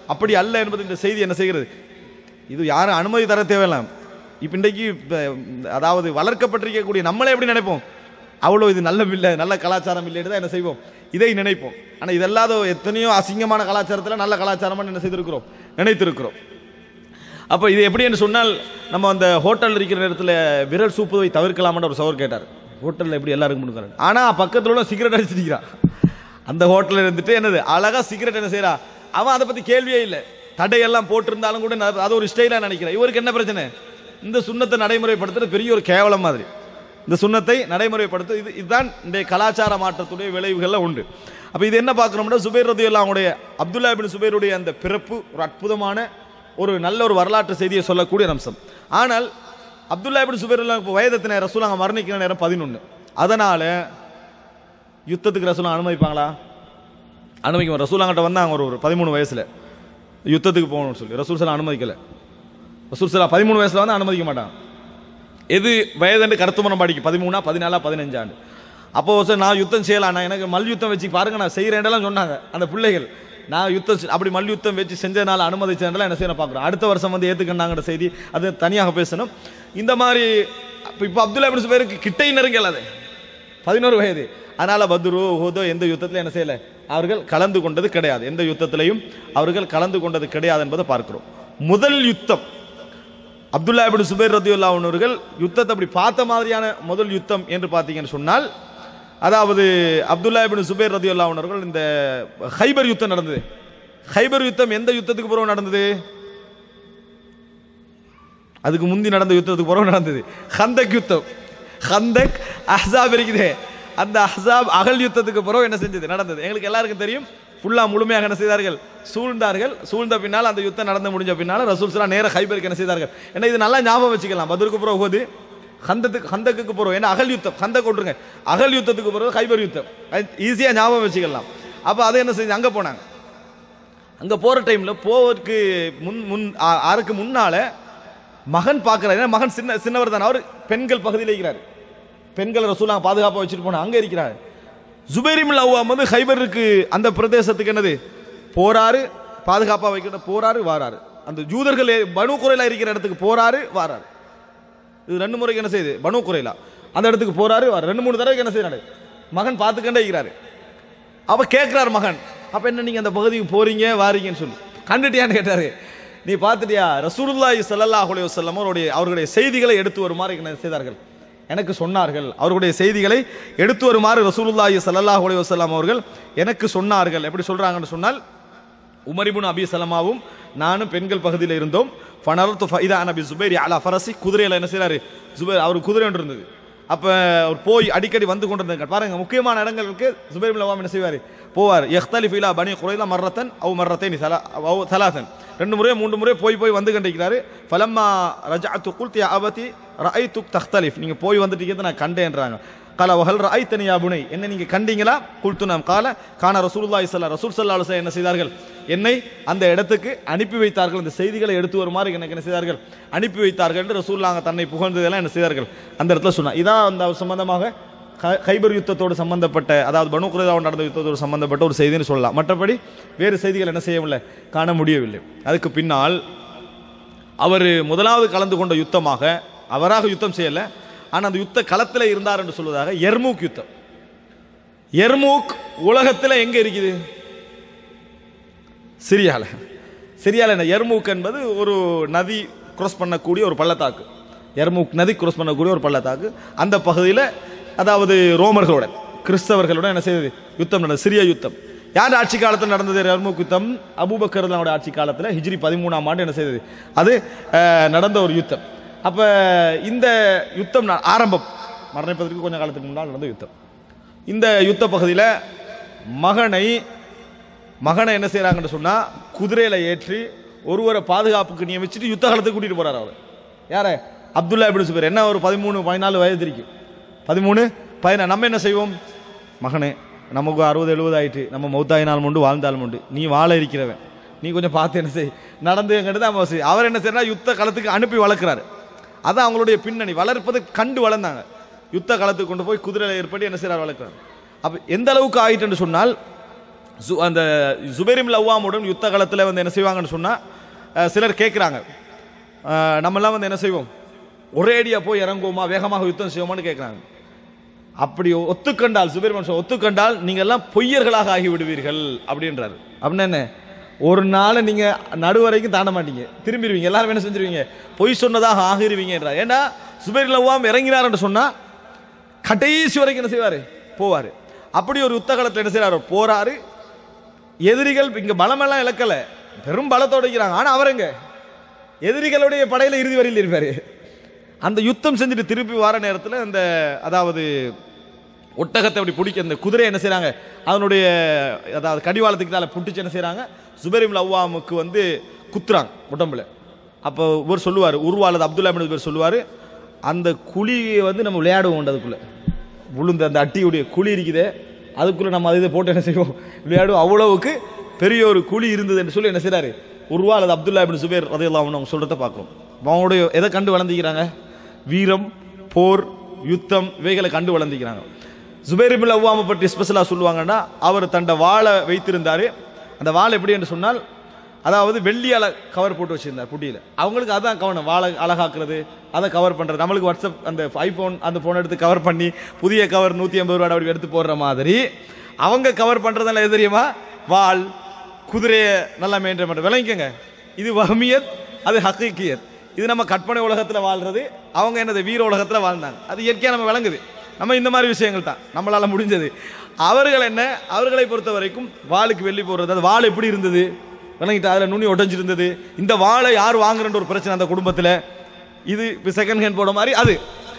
அப்படி அல்ல என்பது இந்த செய்தி என்ன செய்கிறது இது யாரும் அனுமதி தர தேவையில்லாம் இப்போ இன்றைக்கு இப்ப, அதாவது வளர்க்கப்பட்டிருக்கக்கூடிய நம்மளே எப்படி நினைப்போம் அவ்வளோ இது நல்ல இல்லை நல்ல கலாச்சாரம் இல்லைன்னு தான் என்ன செய்வோம் இதை நினைப்போம் ஆனால் இதல்லாத எத்தனையோ அசிங்கமான கலாச்சாரத்தில் நல்ல கலாச்சாரமாக என்ன செய்திருக்கிறோம் நினைத்திருக்கிறோம் அப்போ இது எப்படி என்று சொன்னால் நம்ம அந்த ஹோட்டல் இருக்கிற நேரத்தில் விரல் சூப்புவை தவிர்க்கலாம்னு ஒரு சவர் கேட்டார் ஹோட்டலில் எப்படி எல்லாருக்கும் கொடுக்குறாங்க ஆனால் பக்கத்தில் உள்ள சிகரெட் அடிச்சிருக்கிறான் அந்த ஹோட்டலில் இருந்துட்டு என்னது அழகா சிகரெட் என்ன செய்றா அவன் அதை பற்றி கேள்வியே இல்லை தடையெல்லாம் போட்டிருந்தாலும் கூட நான் அது ஒரு ஸ்டைலாக நினைக்கிறேன் இவருக்கு என்ன பிரச்சனை இந்த சுண்ணத்தை நடைமுறைப்படுத்துறது பெரிய ஒரு கேவலம் மாதிரி இந்த சுண்ணத்தை நடைமுறைப்படுத்து இது இதுதான் இன்றைய கலாச்சார மாற்றத்துடைய விளைவுகள்லாம் உண்டு அப்போ இது என்ன பார்க்குறோம்னா சுபைர் ரதியுல்லா அவங்களுடைய அப்துல்லா பின் சுபைருடைய அந்த பிறப்பு ஒரு அற்புதமான ஒரு நல்ல ஒரு வரலாற்று செய்தியை சொல்லக்கூடிய ஒரு அம்சம் ஆனால் அப்துல்லா பின் சுபைர் இப்போ வயதத்தின ரசூல் அங்கே மரணிக்கிற நேரம் பதினொன்று அதனால் யுத்தத்துக்கு ரசூல் அனுமதிப்பாங்களா அனுமதிக்க ரசூல் அங்கிட்ட வந்தாங்க ஒரு ஒரு பதிமூணு வயசில் யுத்தத்துக்கு போகணும்னு சொல்லி ரசூல் சலா அனுமதிக்கலை ரசூல் சலா பதிமூணு வயசில் வந்து அனுமதிக்க மாட்டாங்க எது வயதுன்னு கருத்துமரம் படிக்கும் பதிமூணா பதினாலா பதினஞ்சாண்டு அப்போ சார் நான் யுத்தம் செய்யலாம் நான் எனக்கு மல் யுத்தம் வச்சு பாருங்க நான் செய்கிறேன்டெல்லாம் சொன்னாங்க அந்த பிள்ளைகள் நான் யுத்தம் செ- அப்படி மல் யுத்தம் வச்சு செஞ்சதுனால அனுமதிச்சதுனால என்ன செய்யணும் பார்க்குறோம் அடுத்த வருஷம் வந்து ஏற்றுக்கண்டாங்கிற செய்தி அது தனியாக பேசணும் இந்த மாதிரி இப்போ இப்போ அப்துல்லா பின் பேருக்கு கிட்டை நெருங்கல அது பதினோரு வயது அதனால பத்ரு ஹோதோ எந்த யுத்தத்தில் என்ன செய்யல அவர்கள் கலந்து கொண்டது கிடையாது எந்த யுத்தத்திலையும் அவர்கள் கலந்து கொண்டது கிடையாது என்பதை பார்க்கிறோம் முதல் யுத்தம் அப்துல்லா இப்னு சுபைர் ரதியுல்லா அவர்கள் யுத்தத்தை அப்படி பார்த்த மாதிரியான முதல் யுத்தம் என்று பார்த்தீங்கன்னு சொன்னால் அதாவது அப்துல்லா இப்னு சுபைர் ரதியுல்லா அவர்கள் இந்த ஹைபர் யுத்தம் நடந்தது ஹைபர் யுத்தம் எந்த யுத்தத்துக்கு பிறகு நடந்தது அதுக்கு முந்தி நடந்த யுத்தத்துக்கு பிறகு நடந்தது ஹந்தக் யுத்தம் ஹந்தக் அஹ்ஸாப் இருக்குதே அந்த அஹ்ஸாப் அகல் யுத்தத்துக்கு பிறகு என்ன செஞ்சது நடந்தது எங்களுக்கு எல்லாருக்கும் தெரியும் ஃபுல்லா முழுமையாக என்ன செய்தார்கள் சூழ்ந்தார்கள் சூழ்ந்த பின்னால் அந்த யுத்தம் நடந்து முடிஞ்ச பின்னால் ரசூல் சலா நேர ஹைபருக்கு என்ன செய்தார்கள் ஏன்னா இது நல்லா ஞாபகம் வச்சுக்கலாம் பத்ருக்கு பிறகு போது ஹந்தத்துக்கு ஹந்தக்குக்கு போகிறோம் ஏன்னா அகல் யுத்தம் ஹந்தக் விட்டுருங்க அகல் யுத்தத்துக்கு பிறகு ஹைபர் யுத்தம் ஈஸியாக ஞாபகம் வச்சுக்கலாம் அப்போ அதை என்ன செஞ்சு அங்கே போனாங்க அங்கே போகிற டைமில் போவதற்கு முன் முன் ஆ- ஆருக்கு முன்னால மகன் பார்க்குறாரு ஏன்னா மகன் சின்ன சின்னவர் தானே அவர் பெண்கள் பகுதியில் இருக்கிறார் பெண்கள் ரசூலா பாதுகாப்பாக வச்சுட்டு போனா அங்கே இருக்கிறார் ஜுபைரிமில் அவ்வாம் வந்து ஹைபருக்கு அந்த பிரதேசத்துக்கு என்னது போறாரு பாதுகாப்பாக வைக்கிற போறாரு வாராரு அந்த ஜூதர்கள் ஏ- பனு குறையில இருக்கிற இடத்துக்கு போறாரு வாராரு இது ரெண்டு முறைக்கு என்ன செய்யுது பனு குறையிலா அந்த இடத்துக்கு போறாரு வாராரு. ரெண்டு மூணு தடவைக்கு என்ன செய்யறாரு மகன் பார்த்துக்கண்டே இருக்கிறாரு அப்ப கேட்கிறார் மகன் அப்ப என்ன நீங்க அந்த பகுதிக்கு போறீங்க வாரீங்கன்னு சொல்லி கண்டுட்டியான்னு கேட்டாரு நீ பார்த்துட்டியா ரசூலுல்லாஹி ஸல்லல்லாஹு அலைஹி வஸல்லம் அவருடைய அவர்களுடைய செய்திகளை எடுத்து வருமாறு என்ன செய்தார்கள் எனக்கு சொன்னார்கள் அவர்களுடைய செய்திகளை எடுத்து வருமாறு ரசூலுல்லாஹி ஸல்லல்லாஹு அலைஹி வஸல்லம் அவர்கள் எனக்கு சொன்னார்கள் எப்படி சொல்றாங்கன்னு சொன்னால் உமரிபுன் அபி சலமாவும் நானும் பெண்கள் பகுதியில் இருந்தோம் ஃபனரத்து ஃபைதா நபி சுபைரி அலா ஃபரசி குதிரையில் என்ன செய்றாரு சுபைர் அவர் குதிரை ஒன்று இருந்தது அப்போ அவர் போய் அடிக்கடி வந்து கொண்டிருந்தாங்க பாருங்க முக்கியமான இடங்களுக்கு சுபைர் பின் அவாம் என்ன செய்வார் போவார் எஹ்தலிஃப் இலா பனி குறைலா மர்ரத்தன் அவ் மர்ரத்தைன் சலா அவ் சலாசன் ரெண்டு முறையோ மூன்று முறையோ போய் போய் வந்து கண்டிருக்கிறாரு ஃபலம்மா ரஜஅத்து குல்தி யா அபதி ரஐத்துக் தக்தலிஃப் நீங்க போய் வந்துட்டீங்க நான் கண்டேன்றாங்க கால வஹல் ரஐத்தனி யா புனை என்ன நீங்க கண்டீங்களா குல்து நாம் கால கான ரசூலுல்லாஹி ஸல்லல்லாஹு ரசூல் ஸல்லல்லாஹு அலைஹி வஸல்லம் என்ன செய்தார்கள் என்னை அந்த இடத்துக்கு அனுப்பி வைத்தார்கள் இந்த செய்திகளை எடுத்து வருமாறு எனக்கு என்ன செய்தார்கள் அனுப்பி வைத்தார்கள் என்று ரசூல்லாங்க தன்னை புகழ்ந்ததெல்லாம் என்ன செய்தார்கள் அந்த இடத்துல சொன்னார் இதான் அந்த சம்பந்தமாக ஹ- ஹைபர் யுத்தத்தோடு சம்பந்தப்பட்ட அதாவது பனு குறைதாவோடு நடந்த யுத்தத்தோடு சம்பந்தப்பட்ட ஒரு செய்தின்னு சொல்லலாம் மற்றபடி வேறு செய்திகள் என்ன செய்யவில்லை காண முடியவில்லை அதுக்கு பின்னால் அவர் முதலாவது கலந்து கொண்ட யுத்தமாக அவராக யுத்தம் செய்யல ஆனால் அந்த யுத்த களத்தில் இருந்தார் என்று சொல்வதாக எர்மூக் யுத்தம் எர்மூக் உலகத்தில் எங்க இருக்குது சிரியால சிரியால என்ன எர்மூக் என்பது ஒரு நதி cross பண்ணக்கூடிய ஒரு பள்ளத்தாக்கு எர்மூக் நதி cross பண்ணக்கூடிய ஒரு பள்ளத்தாக்கு அந்த பகுதியில் அதாவது ரோமர்களுடன் கிறிஸ்தவர்களுடன் என்ன செய்தது யுத்தம் நடந்தது சிறிய யுத்தம் யார் ஆட்சி காலத்தில் நடந்தது எர்மூக் யுத்தம் அபூபக்கர் ரலியல்லாஹு அன்ஹு ஆட்சி காலத்தில் ஹிஜ்ரி பதிமூணாம் ஆண்டு என்ன செய்தது அது அஹ், நடந்த ஒரு யுத்தம் அப்போ இந்த யுத்தம் ந- ஆரம்பம் மரணிப்பதற்கு கொஞ்சம் காலத்துக்கு முன்னால் நடந்த யுத்தம் இந்த யுத்த பகுதியில் மகனை மகனை என்ன செய்றாங்கன்னு சொன்னா குதிரையில ஏற்றி ஒருவரை பாதுகாப்புக்கு நியமிச்சுட்டு யுத்த காலத்துக்கு கூட்டிட்டு போறாரு அவர் யார அப்துல்லா இப்படி சுபர் என்ன ஒரு பதிமூணு பதினாலு வயது இருக்கும் பதிமூணு பதினா நம்ம என்ன செய்வோம் மகனே நமக்கு அறுபது எழுபது ஆயிட்டு நம்ம மௌத்தாயினால் உண்டு வாழ்ந்தாலும் உண்டு நீ வாழ இருக்கிறவன் நீ கொஞ்சம் பார்த்து என்ன செய் நடந்து எங்கிட்ட அவன் செய். அவர் என்ன செய்யறா யுத்த களத்துக்கு அனுப்பி வளர்க்குறாரு அதான் அவங்களுடைய பின்னணி வளர்ப்பது கண்டு வளர்ந்தாங்க யுத்த களத்துக்கு கொண்டு போய் குதிரையில் ஏற்பட்டு என்ன செய்றார் வளர்க்குறாரு அப்போ எந்த அளவுக்கு ஆயிட்டுன்னு சொன்னால் சு அந்த ஜுபைரிம் லவ்வாமுடன் யுத்த காலத்தில் வந்து என்ன செய்வாங்கன்னு சொன்னால் சிலர் கேட்குறாங்க நம்மெல்லாம் வந்து என்ன செய்வோம் ஒரேடியாக போய் இறங்குவோமா வேகமாக யுத்தம் செய்வோமான்னு கேட்குறாங்க அப்படி ஒத்துக்கண்டால் சுபைர் மனுஷன் ஒத்துக்கண்டால் நீங்கள் எல்லாம் பொய்யர்களாக ஆகி விடுவீர்கள் அப்படின்றாரு அப்படின்னா என்ன ஒரு நாள் நீங்க நடுவரைக்கும் தாண்ட மாட்டீங்க திரும்பிடுவீங்க எல்லாரும் என்ன செஞ்சிருவீங்க பொய் சொன்னதாக ஆகிருவீங்கன்றார் ஏன்னா சுபைர் லவ்வாம் இறங்கினார்னு சொன்னா கடைசி வரைக்கும் என்ன செய்வாரு போவாரு அப்படி ஒரு யுத்த காலத்தில் என்ன செய்றாரு போறாரு எதிரிகள் இங்க பலமெல்லாம் இழக்கல பெரும் பலத்தோட இருக்கிறாங்க ஆனா அவருங்க எதிரிகளுடைய படையில இறுதி வரையில் இருப்பாரு அந்த யுத்தம் செஞ்சுட்டு திருப்பி வர நேரத்தில் அந்த அதாவது ஒட்டகத்தை அப்படி பிடிக்க அந்த குதிரை என்ன செய்றாங்க அதனுடைய அதாவது கடிவாளத்துக்கு மேலே புட்டிச்சு என்ன செய்றாங்க சுபரிம் லவ்வாமுக்கு வந்து குத்துறாங்க உடம்புல அப்போ இவர் சொல்லுவார் உருவாளது அப்துல்லா பின் பேர் சொல்லுவார் அந்த குழியை வந்து நம்ம விளையாடுவோம் அதுக்குள்ள விழுந்த அந்த அட்டியுடைய குழி இருக்குதே அதுக்குள்ள நம்ம அதை இதை போட்டு என்ன செய்வோம் விளையாடுவோம் அவ்வளவுக்கு பெரிய ஒரு குழி இருந்தது என்று சொல்லி என்ன செய்றாரு உருவா அல்லது அப்துல்லா பின் சுபேர் ரதையெல்லாம் அவங்க சொல்றத பார்க்குறோம் அவங்களுடைய எதை கண்டு வளர்ந்திக்கிறாங்க வீரம் போர் யுத்தம் இவைகளை கண்டு வளர்ந்திக்கிறாங்க ஜுபேர் பின் அவ்வாமை பற்றி ஸ்பெஷலாக சொல்லுவாங்கன்னா அவர் தண்ட வாளை வைத்திருந்தார் அந்த வாள் எப்படி என்று சொன்னால் அதாவது வெள்ளியால கவர் போட்டு வச்சிருந்தார் புட்டியில் அவங்களுக்கு அதான் கவனம் வாழை அழகாக்குறது அதை கவர் பண்ணுறது நம்மளுக்கு வாட்ஸ்அப் அந்த ஐஃபோன் அந்த ஃபோன் எடுத்து கவர் பண்ணி புதிய கவர் நூற்றி ஐம்பது ரூபா அப்படி எடுத்து போடுற மாதிரி அவங்க கவர் பண்ணுறதெல்லாம் எது தெரியுமா வாள் குதிரையை நல்லா மெயின்டைன் பண்ணுறது விளங்கிக்கங்க இது வஹமியத் அது ஹக்கீக்கியத் இது நம்ம கற்பனை உலகத்தில் வாழ்றது அவங்க என்னது வீர உலகத்தில் வாழ்ந்தாங்க அது இயற்கையாக நம்ம விளங்குது நம்ம இந்த மாதிரி விஷயங்கள் தான் நம்மளால முடிஞ்சது அவர்கள் என்ன அவர்களை பொறுத்த வரைக்கும் வாளுக்கு வெள்ளி போடுறது அது வாள் எப்படி இருந்தது விளங்கிட்டு அதில் நுனி உடைஞ்சிருந்தது இந்த வாளை யார் வாங்குறன்ற ஒரு பிரச்சனை அந்த குடும்பத்தில் இது செகண்ட் ஹேண்ட் போட மாதிரி அது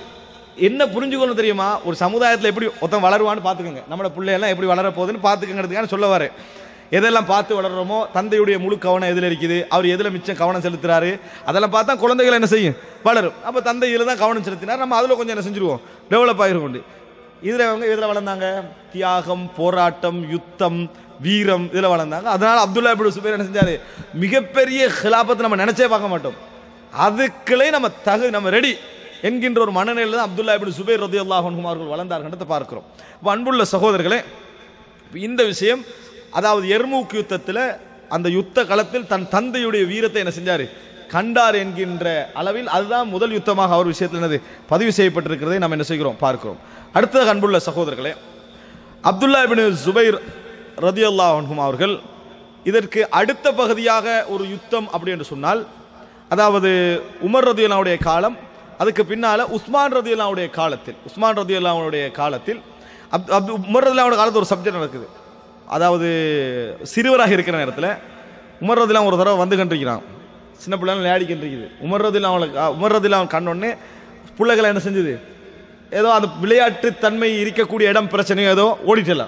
என்ன புரிஞ்சுக்கணும் தெரியுமா ஒரு சமுதாயத்தில் எப்படி ஒருத்தன் வளருவான்னு பார்த்துக்கோங்க நம்மளோட பிள்ளையெல்லாம் எப்படி வளர போகுதுன்னு பார்த்துக்கங்கிறதுக்கான சொல்ல வரேன் எதெல்லாம் பார்த்து வளர்றோமோ தந்தையுடைய முழு கவனம் எதில் இருக்குது அவர் எதில் மிச்சம் கவனம் செலுத்துறாரு அதெல்லாம் பார்த்தா குழந்தைகள் என்ன செய்யும் வளரும் அப்போ தந்தை இதில் தான் கவனம் செலுத்தினார் நம்ம அதில் கொஞ்சம் என்ன செஞ்சுருவோம் டெவலப் ஆகிருக்கோண்டு இதில் அவங்க இதில் வளர்ந்தாங்க தியாகம் போராட்டம் யுத்தம் வீரம் இதில் வளர்ந்தாங்க அதனால அப்துல்லா இப்னு சுபைர் என்ன செஞ்சாரு மிகப்பெரிய ஹிலாபத்தை நம்ம நினைச்சே பார்க்க மாட்டோம் அதுக்களே நம்ம தகு நம்ம ரெடி என்கின்ற ஒரு மனநிலையில் தான் அப்துல்லா இப்னு சுபைர் ரதி அல்லாஹன் அவர்கள் வளர்ந்தார்ன்றதை பார்க்கிறோம் இப்போ அன்புள்ள சகோதரர்களே இப்ப இந்த விஷயம் அதாவது எர்மூக் யுத்தத்தில் அந்த யுத்த களத்தில் தன் தந்தையுடைய வீரத்தை என்ன செஞ்சாரு கண்டார் என்கின்ற அளவில் அதுதான் முதல் யுத்தமாக அவர் விஷயத்தில் என்னது பதிவு செய்யப்பட்டிருக்கிறதை நாம் என்ன செய்கிறோம் பார்க்கிறோம் அடுத்த அன்புள்ள சகோதரர்களே அப்துல்லா இபின் ஜுபைர் ரதி அன்ஹும் அவர்கள் இதற்கு அடுத்த பகுதியாக ஒரு யுத்தம் அப்படி என்று சொன்னால் அதாவது உமர் ரதி அல்லாவுடைய காலம் அதுக்கு பின்னால உஸ்மான் ரதி அல்லாவுடைய காலத்தில் உஸ்மான் ரதி அல்லாவுடைய காலத்தில் அப் அப் உமர் ரதி அல்லாவுடைய காலத்தில் ஒரு சப்ஜெக்ட் நடக்குது அதாவது சிறுவராக இருக்கிற நேரத்தில் உமர் ரதிலாம் ஒரு தடவை வந்து கண்டிருக்கிறான் சின்ன பிள்ளைங்க விளையாடி கண்டிருக்குது உமர் ரதில் அவனுக்கு உமர் ரதில் அவன் கண்டோடனே பிள்ளைகளை என்ன செஞ்சது ஏதோ அந்த விளையாட்டு தன்மை இருக்கக்கூடிய இடம் பிரச்சனையோ ஏதோ ஓடிட்டலாம்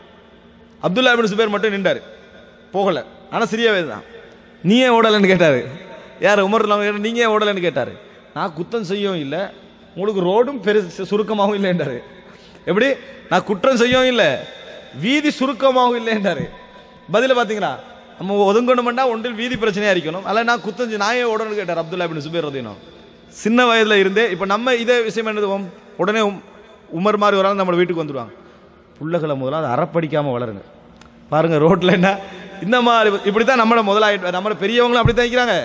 அப்துல்லா பின் சுபேர் மட்டும் நின்றார் போகல ஆனால் சிறிய வயது தான் நீ ஏன் ஓடலைன்னு கேட்டார் யார் உமர் கேட்டார் நீங்கள் ஏன் ஓடலைன்னு கேட்டார் நான் குத்தம் செய்யவும் இல்லை உங்களுக்கு ரோடும் பெருசு சுருக்கமாகவும் இல்லைன்றாரு எப்படி நான் குற்றம் செய்யவும் இல்லை வீதி சுருக்கமாகவும் இல்லைன்றாரு பதில பார்த்தீங்களா நம்ம ஒதுங்கணுமெண்டா ஒன்றில் வீதி பிரச்சனையாக இருக்கணும் அல்ல நான் குத்தம் செய்- நான் ஏன் ஓடணும்னு கேட்டார் அப்துல்லா பின் சுபேர் ரதீனம் சின்ன வயதில் இருந்தே இப்போ நம்ம இதே விஷயம் என்னதுவோம் உடனே உம்- உமர் மாதிரி ஒரு ஆள் நம்ம வீட்டுக்கு வந்துடுவாங்க புள்ளகளை முதல்ல அதை அறப்படிக்காமல் வளருங்க பாருங்க ரோட்டில் என்ன இந்த மாதிரி இப்படி தான் நம்மளை முதலாயிட்டு நம்மளை பெரியவங்களும் அப்படி தான் இருக்கிறாங்க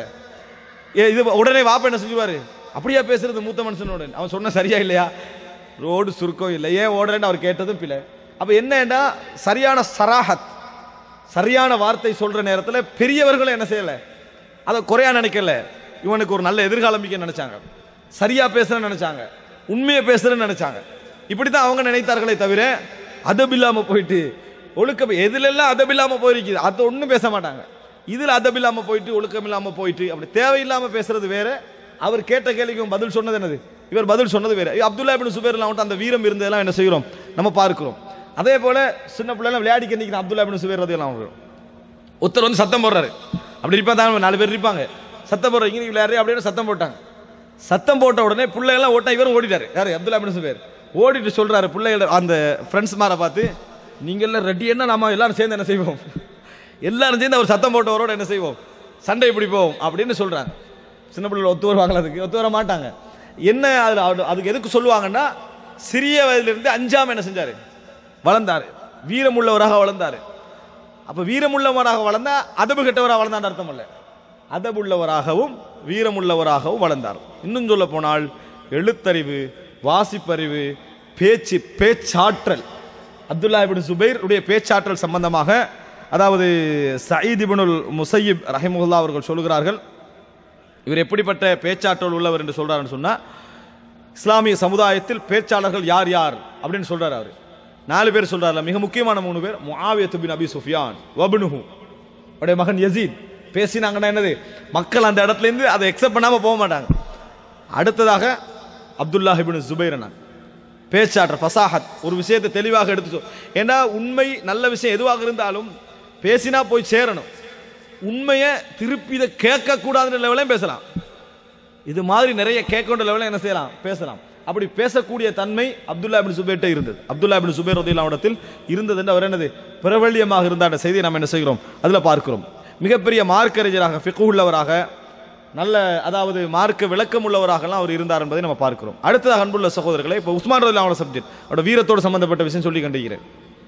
ஏ இது உடனே வாப்ப என்ன செஞ்சுவாரு அப்படியா பேசுறது மூத்த மனுஷனோட அவன் சொன்ன சரியா இல்லையா ரோடு சுருக்கம் இல்லை ஏன் ஓடுறேன்னு அவர் கேட்டதும் பிள்ளை அப்போ என்னன்னா சரியான சராஹத் சரியான வார்த்தை சொல்ற நேரத்தில் பெரியவர்களும் என்ன செய்யல அதை குறையா நினைக்கல இவனுக்கு ஒரு நல்ல எதிர்காலம் மிக்க நினைச்சாங்க சரியா பேசுறேன்னு நினைச்சாங்க உண்மையை பேசுறேன்னு நினைச்சாங்க இப்படி தான் அவங்க நினைத்தார்களே தவிர அதபில்லாம போயிட்டு ஒழுக்கம் எதுலெல்லாம் அதபில்லாம போயிருக்குது அதை ஒன்றும் பேச மாட்டாங்க இதில் அதபில்லாம போயிட்டு ஒழுக்கம் இல்லாம போயிட்டு அப்படி தேவையில்லாம பேசுறது வேற அவர் கேட்ட கேள்விக்கு இவன் பதில் சொன்னது என்னது இவர் பதில் சொன்னது வேற அப்துல்லா இபின் சுபேர்லாம் வந்துட்டு அந்த வீரம் இருந்ததெல்லாம் என்ன செய்கிறோம் நம்ம பார்க்கிறோம் அதே போல சின்ன பிள்ளைலாம் விளையாடி கண்டிக்கிற அப்துல்லா இபின் சுபேர் ரதியெல்லாம் அவங்க ஒருத்தர் வந்து சத்தம் போடுறாரு அப்படி இருப்பாங்க தான் நாலு பேர் இருப்பாங்க சத்தம் போடுற இங்கே விளையாடுற அப்படின்னு சத்தம் போட்டாங்க சத்தம் போட்ட உடனே பிள்ளைகள்லாம் ஓட்டா இவரும் ஓடிட்டாரு யாரு அப்துல்லா பின் சுபேர் ஓடிட்டு சொல்றாரு பிள்ளைகள அந்த ஃப்ரெண்ட்ஸ் மாரை பார்த்து நீங்க எல்லாம் ரெடி என்ன நாம எல்லாரும் சேர்ந்து என்ன செய்வோம் எல்லாரும் சேர்ந்து அவர் சத்தம் போட்டவரோட என்ன செய்வோம் சண்டை பிடிப்போம் அப்படின்னு சொல்றாங்க சின்ன பிள்ளைகள் ஒத்து வருவாங்களா அதுக்கு ஒத்து வர மாட்டாங்க என்ன அதுல அவரு- அதுக்கு எதுக்கு சொல்லுவாங்கன்னா சிறிய வயதிலிருந்து அஞ்சாம என்ன செஞ்சாரு வளர்ந்தாரு வீரமுள்ளவராக வளர்ந்தாரு அப்ப வீரமுள்ளவராக வளர்ந்தா அதபு கெட்டவராக வளர்ந்தான்னு அர்த்தம் இல்லை அதபுள்ளவராகவும் வீரமுள்ளவராகவும் வளர்ந்தார் இன்னும் சொல்ல போனால் எழுத்தறிவு வாசிப்பறிவு பேச்சு பேச்சாற்றல் அப்துல்லா இபின் சுபைர் உடைய பேச்சாற்றல் சம்பந்தமாக அதாவது சயீத் இப்னுல் முசையிப் ரஹிமுல்லா அவர்கள் சொல்கிறார்கள் இவர் எப்படிப்பட்ட பேச்சாற்றல் உள்ளவர் என்று சொல்றாருன்னு சொன்னா இஸ்லாமிய சமுதாயத்தில் பேச்சாளர்கள் யார் யார் அப்படின்னு சொல்றாரு அவர் நாலு பேர் சொல்றாருல மிக முக்கியமான மூணு பேர் முஆவியத் பின் அபி சுஃபியான் வபனுஹு அவருடைய மகன் யசீத் பேசினாங்கன்னா என்னது மக்கள் அந்த இடத்துல இருந்து அதை எக்ஸெப்ட் பண்ணாம போக மாட்டாங்க அடுத்ததாக அப்துல்லாஹ் இப்னு ஜுபைர் அண்ணன் பேச்சாற்றல் ஃபசாஹத் ஒரு விஷயத்தை தெளிவாக எடுத்து சொல் ஏன்னா உண்மை நல்ல விஷயம் எதுவாக இருந்தாலும் பேசினா போய் சேரணும் உண்மையை திருப்பி இதை கேட்கக்கூடாதுன்ற லெவலையும் பேசலாம் இது மாதிரி நிறைய கேட்கொண்ட லெவலில் என்ன செய்யலாம் பேசலாம் அப்படி பேசக்கூடிய தன்மை அப்துல்லா பின் சுபேர்ட்ட இருந்தது அப்துல்லா பின் சுபேர் ரதில்லாவிடத்தில் இருந்தது என்று அவர் என்னது பிரபல்யமாக இருந்த அந்த செய்தியை நாம் என்ன செய்கிறோம் அதில் பார்க்கிறோம் மிகப்பெரிய மார்க்கறிஞராக ஃபிக்கு உள்ளவராக நல்ல அதாவது மார்க்க விளக்கம் உள்ளவராகலாம் அவர் இருந்தார் என்பதை நம்ம பார்க்கிறோம் அடுத்ததாக அன்புள்ள சகோதரர்களை இப்போ உஸ்மான் ரதில்லாவோட சப்ஜெக்ட் அவரோட வீரத்தோடு சம்பந்தப்பட்ட விஷயம் சொல்லி கண்டிக்கிறேன்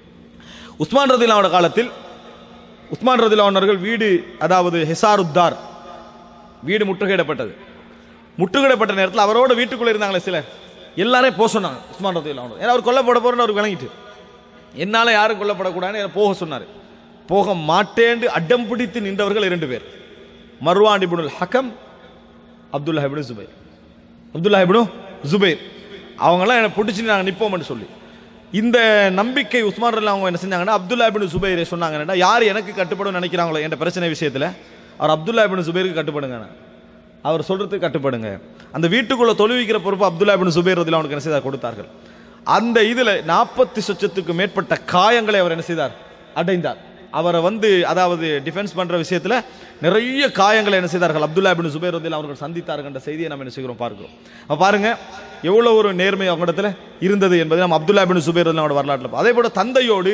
உஸ்மான் ரதில்லாவோட காலத்தில் உஸ்மான் ரதில்லாவர்கள் வீடு அதாவது ஹெசாருத்தார் வீடு முற்றுகையிடப்பட்டது முற்றுகையிடப்பட்ட நேரத்தில் அவரோட வீட்டுக்குள்ள இருந்தாங்களே சிலர் எல்லாரையும் போக சொன்னாங்க உஸ்மான் ரதி ஏன்னா அவர் கொல்லப்பட போறேன்னு அவருக்கு விளங்கிட்டு என்னால யாரும் கொல்லப்படக்கூடாதுன்னு என்னை போக சொன்னார் போக மாட்டேன்னு அடம் பிடித்து நின்றவர்கள் இரண்டு பேர் மர்வான் இப்னுல் ஹக்கம் Abdullah ibn Zubair Abdullah ibn Zubair அவங்கெல்லாம் என்னை பிடிச்சி நாங்கள் நிற்போம்னு சொல்லி இந்த நம்பிக்கை உஸ்மான் ரலி அவங்க என்ன செஞ்சாங்கன்னா அப்துல்லா இப்னு ஜுபைரை சொன்னாங்கன்னா யார் எனக்கு கட்டுப்படும் நினைக்கிறாங்களோ என்ற பிரச்சனை விஷயத்தில் அவர் அப்துல்லா இப்னு ஜுபைருக்கு கட்டுப்படுங்க அவர் சொல்றதுக்கு கட்டுப்படுங்க அந்த வீட்டுக்குள்ள தொழுவிக்கிற பொறுப்பு அப்துல்லா இப்னு சுபைர் ரதில் அவனுக்கு என்ன செய்தார் கொடுத்தார்கள் அந்த இதுல நாற்பத்தி சொச்சத்துக்கு மேற்பட்ட காயங்களை அவர் என்ன செய்தார் அடைந்தார் அவரை வந்து அதாவது டிஃபென்ஸ் பண்ற விஷயத்துல நிறைய காயங்களை என்ன செய்தார்கள் அப்துல்லா இப்னு சுபைர் ரதில் அவர்கள் சந்தித்தார்கள் என்ற செய்தியை நம்ம என்ன செய்கிறோம் பார்க்கிறோம் அப்ப பாருங்க எவ்வளவு ஒரு நேர்மை அவங்களிடத்துல இருந்தது என்பதை நம்ம அப்துல்லா இப்னு சுபைர் ரதில் அவனோட வரலாற்றில் அதே போல தந்தையோடு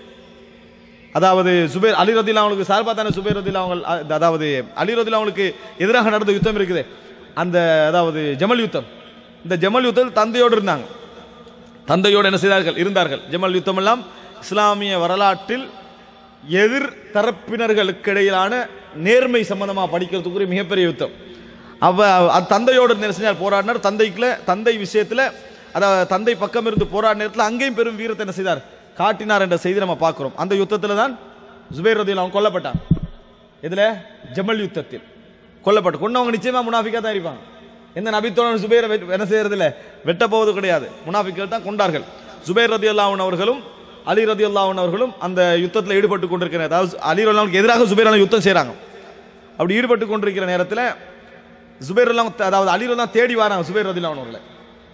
அதாவது சுபேர் அலி ரதில் அவங்களுக்கு சார்பா தானே சுபேர் ரதில் அவங்க அதாவது அலி ரதில் அவங்களுக்கு எதிராக நடந்த யுத்தம் இருக்குது அந்த அதாவது ஜமல் யுத்தம் இந்த ஜமல் யுத்தத்தில் தந்தையோடு இருந்தாங்க தந்தையோடு என்ன செய்தார்கள் இருந்தார்கள் ஜமல் யுத்தம் எல்லாம் இஸ்லாமிய வரலாற்றில் எதிர் தரப்பினர்களுக்கு இடையிலான நேர்மை சம்பந்தமா படிக்கிறதுக்குரிய மிகப்பெரிய யுத்தம் அவ அது தந்தையோடு இருந்து என்ன செஞ்சார் போராடினார் தந்தைக்குள்ள தந்தை விஷயத்துல அதாவது தந்தை பக்கம் இருந்து போராடின நேரத்தில் அங்கேயும் பெரும் வீரத்தை என்ன செய்தார் காட்டினார் என்ற செய்தி நம்ம பார்க்கிறோம் அந்த யுத்தத்தில் தான் ஜுபைர் ரதியில் அவன் கொல்லப்பட்டான் இதுல ஜமல் யுத்தத்தில் கொல்லப்பட்டு கொண்டவங்க நிச்சயமா முனாஃபிக்கா தான் இருப்பாங்க எந்த நபித்தோழன் சுபைரை வெட்- என்ன செய்யறது இல்ல வெட்ட போவது கிடையாது முனாஃபிக்கள் தான் கொண்டார்கள் சுபைர் ரதி அல்லாஹன் அவர்களும் அலி ரதி அல்லாஹன் அவர்களும் அந்த யுத்தத்தில் ஈடுபட்டு கொண்டிருக்கிற அதாவது அலி ரல்லாவுக்கு எதிராக சுபைர் அல்லாஹ் யுத்தம் செய்றாங்க அப்படி ஈடுபட்டு கொண்டிருக்கிற நேரத்தில் சுபைர் அல்லாஹ் அதாவது அலி ரல்லாம் தேடி வராங்க சுபைர் ரதி அல்லாஹன் அவர்களை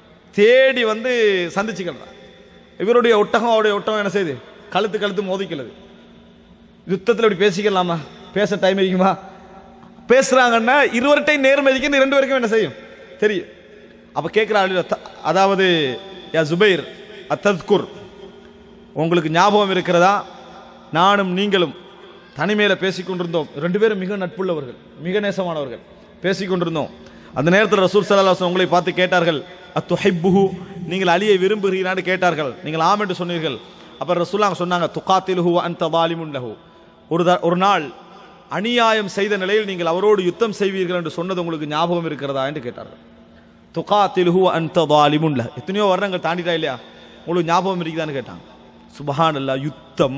தேடி வந்து சந்திச்சுக்கிறான் இவருடைய ஒட்டகம் அவருடைய ஒட்டகம் என்ன செய்யுது கழுத்து கழுத்து மோதிக்கிறது யுத்தத்தில் இப்படி பேசிக்கலாமா பேச டைம் இருக்குமா பேசுறாங்கன்னா இருவர்கிட்டையும் நேர்மதிக்கு ரெண்டு பேருக்கும் என்ன செய்யும் தெரியும் அப்ப கேட்கிறாள் அதாவது யா ஜுபைர் அத்தத்குர் உங்களுக்கு ஞாபகம் இருக்கிறதா நானும் நீங்களும் தனிமையில பேசிக் கொண்டிருந்தோம் ரெண்டு பேரும் மிக நட்புள்ளவர்கள் மிக நேசமானவர்கள் பேசிக் கொண்டிருந்தோம் அந்த நேரத்தில் ரசூல் சல்லாஹ் உங்களை பார்த்து கேட்டார்கள் அத்துஹைப்புஹு நீங்கள் அலியை விரும்புகிறீரான்னு கேட்டார்கள் நீங்கள் ஆம் என்று சொன்னீர்கள் அப்ப ரசூலாங்க சொன்னாங்க துகாத்திலுஹு அந்த வாலிமுன் லஹு ஒரு த- ஒரு நாள் அநியாயம் செய்த நிலையில் நீங்கள் அவரோடு யுத்தம் செய்வீர்கள் என்று சொன்னது உங்களுக்கு ஞாபகம் இருக்கிறதா என்று கேட்டார்கள் துகாத்திலுஹு அந்த வாலிமுன் லஹு எத்தனையோ வருடங்கள் தாண்டிட்டா இல்லையா உங்களுக்கு ஞாபகம் இருக்குதான்னு கேட்டாங்க சுபஹான் யுத்தம்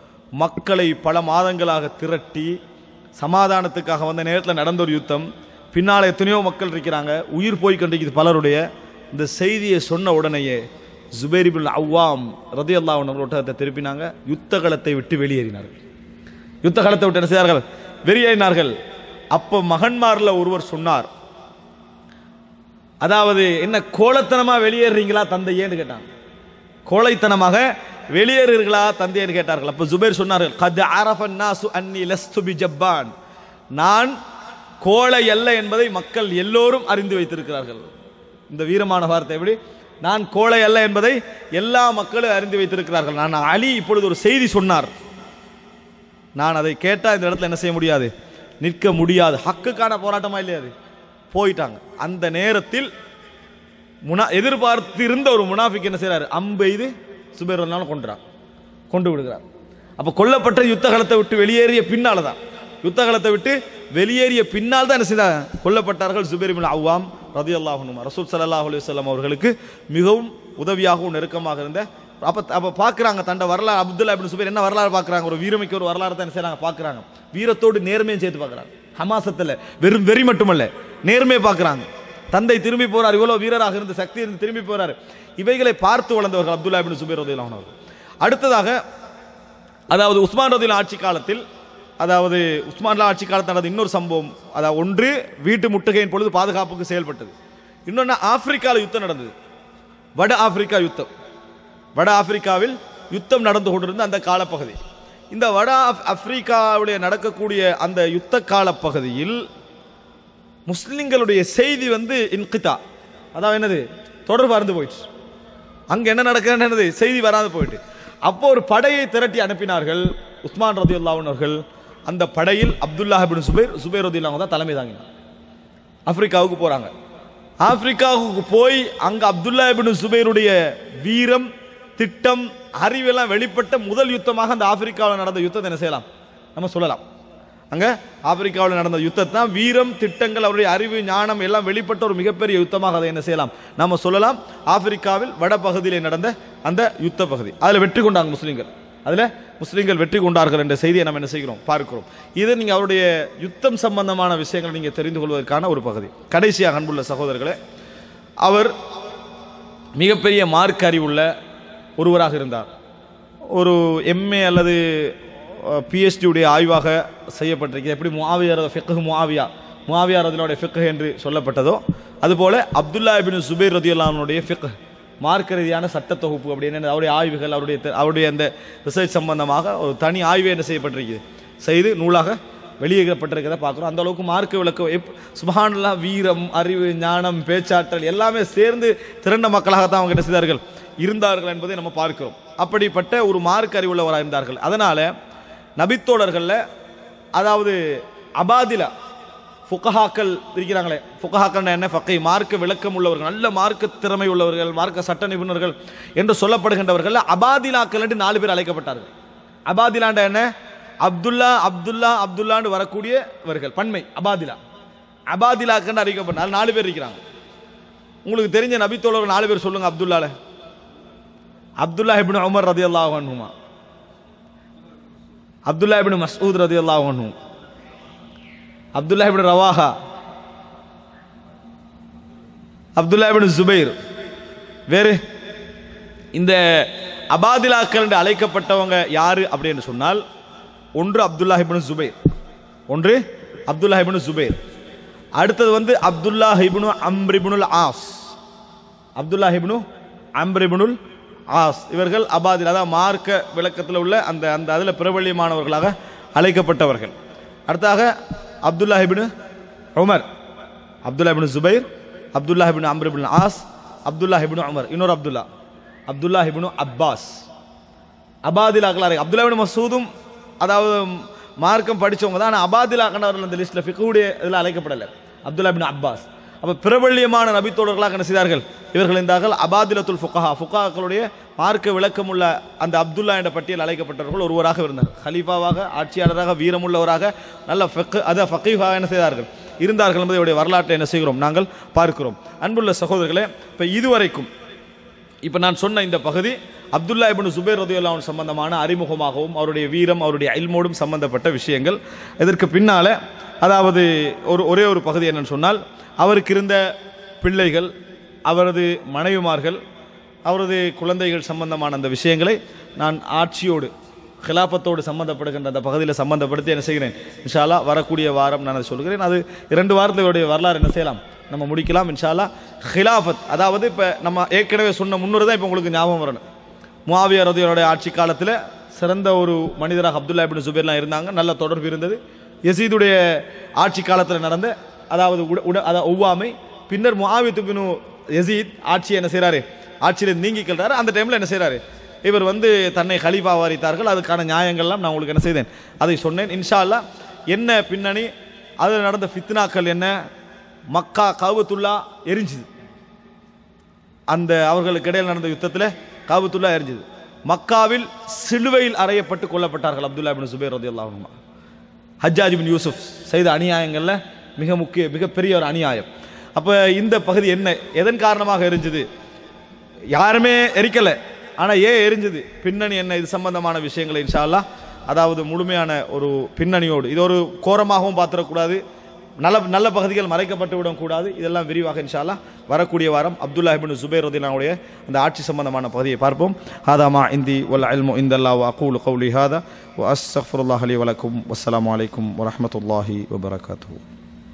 மக்களை பல மாதங்களாக திரட்டி சமாதானத்துக்காக வந்த நேரத்தில் நடந்த ஒரு யுத்தம் பின்னால் எத்தனையோ மக்கள் இருக்கிறாங்க உயிர் போய் கொண்டிருக்குது பலருடைய இந்த செய்தியை சொன்ன உடனேயே ஜுபேரிபுல் அவ்வாம் ரதி அல்லாஹ் ஒட்டகத்தை திருப்பினாங்க யுத்த களத்தை விட்டு வெளியேறினார்கள் யுத்த களத்தை விட்டு என்ன செய்தார்கள் வெளியேறினார்கள் அப்போ மகன்மார்ல ஒருவர் சொன்னார் அதாவது என்ன கோலத்தனமா வெளியேறீங்களா தந்தையேன்னு கேட்டாங்க கோழைத்தனமாக வெளியேறுகிறீர்களா தந்தையேன்னு கேட்டார்கள் அப்ப ஜுபைர் சொன்னார்கள் கத் அரஃபன் நாசு அன்னி லஸ்து பி ஜப்பான் நான் கோழை அல்ல என்பதை மக்கள் எல்லோரும் அறிந்து வைத்திருக்கிறார்கள் இந்த வீரமான வார்த்தை எப்படி நான் கோழை அல்ல என்பதை எல்லா மக்களும் அறிந்து வைத்திருக்கிறார்கள் நான் அலி இப்பொழுது ஒரு செய்தி சொன்னார் நான் அதை கேட்டா இந்த இடத்துல என்ன செய்ய முடியாது நிற்க முடியாது ஹக்குக்கான போராட்டமா இல்லையா அது போயிட்டாங்க அந்த நேரத்தில் முனா எதிர்பார்த்து இருந்த ஒரு முனாஃபிக் என்ன செய்றாரு அம்பெய்து சுபேர் கொண்டுறான் கொண்டு விடுகிறார் அப்ப கொல்லப்பட்ட யுத்த களத்தை விட்டு வெளியேறிய பின்னால தான் யுத்த களத்தை விட்டு வெளியேறிய பின்னால் தான் என்ன செய்தாங்க கொல்லப்பட்டார்கள் ஜுபைர் இப்னு அவ்வாம் ரதியல்லாஹு அன்ஹு ரசூல் ஸல்லல்லாஹு அலைஹி வஸல்லம் அவர்களுக்கு மிகவும் உதவியாகவும் நெருக்கமாக இருந்த அப்ப அப்ப பாக்குறாங்க தண்ட வரலாறு அப்துல்லா இப்னு சுபைர் என்ன வரலாறு பாக்குறாங்க ஒரு வீரமிக்க ஒரு வரலாறு தான் என்ன செய்றாங்க பாக்குறாங்க வீரத்தோடு நேர்மையும் சேர்த்து பார்க்கறாங்க ஹமாசத்துல வெறும் வெறி மட்டுமல்ல நேர்மையை பார்க்கறாங்க தந்தை திரும்பி போறார் இவ்வளவு வீரராக இருந்து சக்தி இருந்து திரும்பி போறாரு இவைகளை பார்த்து வளர்ந்தவர்கள் அப்துல்லா இப்னு சுபைர் ரதியல்லாஹு அன்ஹு அவர்கள் அடுத்ததாக அதாவது உஸ்மான் ரதியில் ஆட்சி காலத்தில் அதாவது உஸ்மான்லா ஆட்சி காலத்தில் நடந்த இன்னொரு சம்பவம் அதாவது ஒன்று வீட்டு முட்டுகையின் பொழுது பாதுகாப்புக்கு செயல்பட்டது இன்னொன்று ஆப்பிரிக்காவில் யுத்தம் நடந்தது வட ஆப்பிரிக்கா யுத்தம் வட ஆப்பிரிக்காவில் யுத்தம் நடந்து கொண்டிருந்த அந்த காலப்பகுதி இந்த வட ஆப்- ஆப்பிரிக்காவுடைய நடக்கக்கூடிய அந்த யுத்த காலப்பகுதியில் முஸ்லிம்களுடைய செய்தி வந்து இன்கிதா அதாவது என்னது தொடர்பு அறுந்து போயிடுச்சு அங்க என்ன நடக்குதுன்னு என்னது செய்தி வராது போயிட்டு அப்போ ஒரு படையை திரட்டி அனுப்பினார்கள் உஸ்மான் ரதி அவர்கள் அந்த படையில் அப்துல்லா பின் சுபைர் சுபைர் ரதி தான் தலைமை தாங்கினார் ஆப்பிரிக்காவுக்கு போறாங்க ஆப்பிரிக்காவுக்கு போய் அங்க அப்துல்லா பின் சுபைருடைய வீரம் திட்டம் அறிவெல்லாம் வெளிப்பட்ட முதல் யுத்தமாக அந்த ஆப்பிரிக்காவில் நடந்த யுத்தத்தை என்ன செய்யலாம் நம்ம சொல்லலாம் அங்க ஆப்பிரிக்காவில் நடந்த யுத்தத்தை வீரம் திட்டங்கள் அவருடைய அறிவு ஞானம் எல்லாம் வெளிப்பட்ட ஒரு மிகப்பெரிய யுத்தமாக அதை என்ன செய்யலாம் நம்ம சொல்லலாம் ஆப்பிரிக்காவில் வடபகுதியிலே நடந்த அந்த யுத்த பகுதி அதில் வெற்றி கொண்டாங்க முஸ்லீம்கள் அதுல முஸ்லீம்கள் வெற்றி கொண்டார்கள் என்ற செய்தியை நம்ம என்ன செய்கிறோம் பார்க்கிறோம் இது நீங்க அவருடைய யுத்தம் சம்பந்தமான விஷயங்களை நீங்க தெரிந்து கொள்வதற்கான ஒரு பகுதி கடைசியாக அன்புள்ள சகோதரர்களே அவர் மிகப்பெரிய மார்க் அறிவுள்ள ஒருவராக இருந்தார் ஒரு எம்ஏ அல்லது பிஹெச்டி உடைய ஆய்வாக செய்யப்பட்டிருக்கிறது எப்படி முஆவியார் ஃபிக்ஹ் முஆவியா முஆவியார் அதனுடைய ஃபிக்ஹ் என்று சொல்லப்பட்டதோ அதுபோல அப்துல்லா இபின் சுபைர் ரதியுல்லானுடைய ஃபிக்ஹ் மார்க்க ரீதியான சட்ட தொகுப்பு அப்படின்னு அவருடைய ஆய்வுகள் அவருடைய தெ- அவருடைய அந்த ரிசர்ச் சம்பந்தமாக ஒரு தனி ஆய்வு என்ன செய்யப்பட்டிருக்குது செய்து நூலாக வெளியிடப்பட்டிருக்கிறத பார்க்குறோம் அந்த அளவுக்கு மார்க்க விளக்கம் எப் சுபஹானல்லா வீரம் அறிவு ஞானம் பேச்சாற்றல் எல்லாமே சேர்ந்து திரண்ட மக்களாகத்தான் அவங்க என்ன செய்தார்கள் இருந்தார்கள் என்பதை நம்ம பார்க்கிறோம் அப்படிப்பட்ட ஒரு மார்க்க அறிவுள்ளவராக இருந்தார்கள் அதனால நபித்தோழர்களில் அதாவது அபாதிலா ஃபுகஹாக்கள் இருக்கிறாங்களே ஃபுகஹாக்கள் என்ன ஃபக்கை மார்க்க விளக்கம் உள்ளவர்கள் நல்ல மார்க்க திறமை உள்ளவர்கள் மார்க்க சட்ட நிபுணர்கள் என்று சொல்லப்படுகின்றவர்கள் அபாதிலாக்கள் என்று நாலு பேர் அழைக்கப்பட்டார்கள் அபாதிலாண்ட என்ன அப்துல்லா அப்துல்லா அப்துல்லான்னு வரக்கூடியவர்கள் பன்மை அபாதிலா அபாதிலாக்கன்னு அறிவிக்கப்பட்டால் நாலு பேர் இருக்கிறாங்க உங்களுக்கு தெரிஞ்ச நபித்தோழர்கள் நாலு பேர் சொல்லுங்க அப்துல்லால அப்துல்லா இப்னு உமர் ரதியல்லாஹு அன்ஹுமா அப்துல்லா இப்னு மஸ்ஊத் ரதியல்லாஹு அன்ஹு அப்துல்லா இப்னு ரவாஹா அப்துல்லா இப்னு ஜுபைர் வேறு இந்த அபாதிலாக்கள் என்று அழைக்கப்பட்டவங்க யாரு அப்படின்னு சொன்னால் ஒன்று அப்துல்லா இப்னு ஜுபைர் ஒன்று அப்துல்லா இப்னு ஜுபைர் அடுத்தது வந்து Abdullah ibn Amr ibn al As Abdullah ibn Amr ibn al As இவர்கள் அபாதில் அதாவது மார்க்க விளக்கத்தில் உள்ள அந்த அந்த அதில் பிரபல்யமானவர்களாக அழைக்கப்பட்டவர்கள் அடுத்தாக Abdullah ibn Umar Abdullah ibn Zubair Abdullah ibn Amr ibn As Abdullah ibn Umar இன்னொரு அப்துல்லா அப்துல்லா இப்னு அப்பாஸ் அபாதிலாக்களாக இருக்கு அப்துல்லா இப்னு மசூதும் அதாவது மார்க்கம் படிச்சவங்க தான் ஆனால் அபாதிலாக்கண்டவர்கள் அந்த லிஸ்ட்டில் ஃபிக்குடைய இதில் அழைக்கப்படலை அப்துல்லா இப்னு அப்பாஸ் அப்போ பிரபல்யமான நபித்தோழர்களாக என்ன செய்தார்கள் இவர்கள் இருந்தார்கள் அபாதிலத்துல் ஃபுகஹா ஃபுகாக்களுடைய மார்க்க விளக்கமுள்ள அந்த அப்துல்லா என்ற பட்டியல் அழைக்கப்பட்டவர்கள் ஒருவராக இருந்தார் ஹலீஃபாவாக ஆட்சியாளராக வீரமுள்ளவராக நல்ல ஃபக்கு அதை ஃபக்கீஃபாக என்ன செய்தார்கள் இருந்தார்கள் என்பதை இவருடைய வரலாற்றை என்ன செய்கிறோம் நாங்கள் பார்க்கிறோம் அன்புள்ள சகோதரர்களே இப்போ இதுவரைக்கும் இப்போ நான் சொன்ன இந்த பகுதி அப்துல்லா இப்னு சுபைர் ரதியுல்லாவின் சம்பந்தமான அறிமுகமாகவும் அவருடைய வீரம் அவருடைய அல்மோடும் சம்பந்தப்பட்ட விஷயங்கள் இதற்கு பின்னால அதாவது ஒரு ஒரே ஒரு பகுதி என்னன்னு சொன்னால் அவருக்கு இருந்த பிள்ளைகள் அவரது மனைவிமார்கள் அவரது குழந்தைகள் சம்பந்தமான அந்த விஷயங்களை நான் ஆட்சியோடு ஹிலாபத்தோடு சம்பந்தப்படுகின்ற அந்த பகுதியில் சம்பந்தப்படுத்தி என்ன செய்கிறேன் இன்ஷால்லா வரக்கூடிய வாரம் நான் அதை சொல்கிறேன் அது இரண்டு வாரத்தினுடைய வரலாறு என்ன செய்யலாம் நம்ம முடிக்கலாம் இன்ஷால்லா ஹிலாஃபத் அதாவது இப்போ நம்ம ஏற்கனவே சொன்ன முன்னூறு தான் இப்போ உங்களுக்கு ஞாபகம் வரணும் முவாவியா ரதியோடைய ஆட்சி காலத்தில் சிறந்த ஒரு மனிதராக அப்துல்லா இப்னு சுபைர்லாம் இருந்தாங்க நல்ல தொடர்பு இருந்தது யசீதுடைய ஆட்சி காலத்தில் நடந்த அதாவது உட உட அதாவது ஒவ்வாமை பின்னர் முஆவியத்து பினு யசீத் ஆட்சியை என்ன செய்கிறாரு ஆட்சியில் நீங்கிக்கிறாரு அந்த டைமில் என்ன செய்கிறாரு இவர் வந்து தன்னை ஹலீஃபா வாரித்தார்கள் அதுக்கான நியாயங்கள்லாம் நான் உங்களுக்கு என்ன செய்தேன் அதை சொன்னேன் இன்ஷா அல்லாஹ் என்ன பின்னணி அதில் நடந்த ஃபித்னாக்கள் என்ன மக்கா கவுத்துல்லா எரிஞ்சுது அந்த அவர்களுக்கு இடையில் நடந்த யுத்தத்தில் காபத்துல்லா எரிஞ்சுது மக்காவில் சிலுவையில் அறையப்பட்டு கொல்லப்பட்டார்கள் அப்துல்லா இப்னு சுபைர் ரதியல்லாஹு அன்ஹு ஹஜ்ஜாஜ் பின் யூசுப் செய்த அநியாயங்கள்ல மிக முக்கிய மிகப்பெரிய ஒரு அநியாயம் அப்ப இந்த பகுதி என்ன எதன் காரணமாக எரிஞ்சது யாருமே எரிக்கல ஆனா ஏன் எரிஞ்சது பின்னணி என்ன இது சம்பந்தமான விஷயங்களை இன்ஷா அல்லாஹ் அதாவது முழுமையான ஒரு பின்னணியோடு இது ஒரு கோரமாகவும் பார்த்துடக்கூடாது நல்ல நல்ல பகுதிகள் மறைக்கப்பட்டு விடக்கூடாது இதெல்லாம் விரிவாக இன்ஷா அல்லாஹ் வரக்கூடிய வாரம் அப்துல்லா இபின் சுபைர் ரதிலாவுடைய அந்த ஆட்சி சம்பந்தமான பகுதியை பார்ப்போம் ஹாதாமா இந்தி வல் அல்மு இந்தல்லா அகூல் கௌலி ஹாதா வ அஸ்ஸஃபுருல்லாஹ் அலி வலக்கும் வஸ்ஸலாமு அலைக்கும் வரஹ்மத்துல்லாஹி வபரகாத்துஹு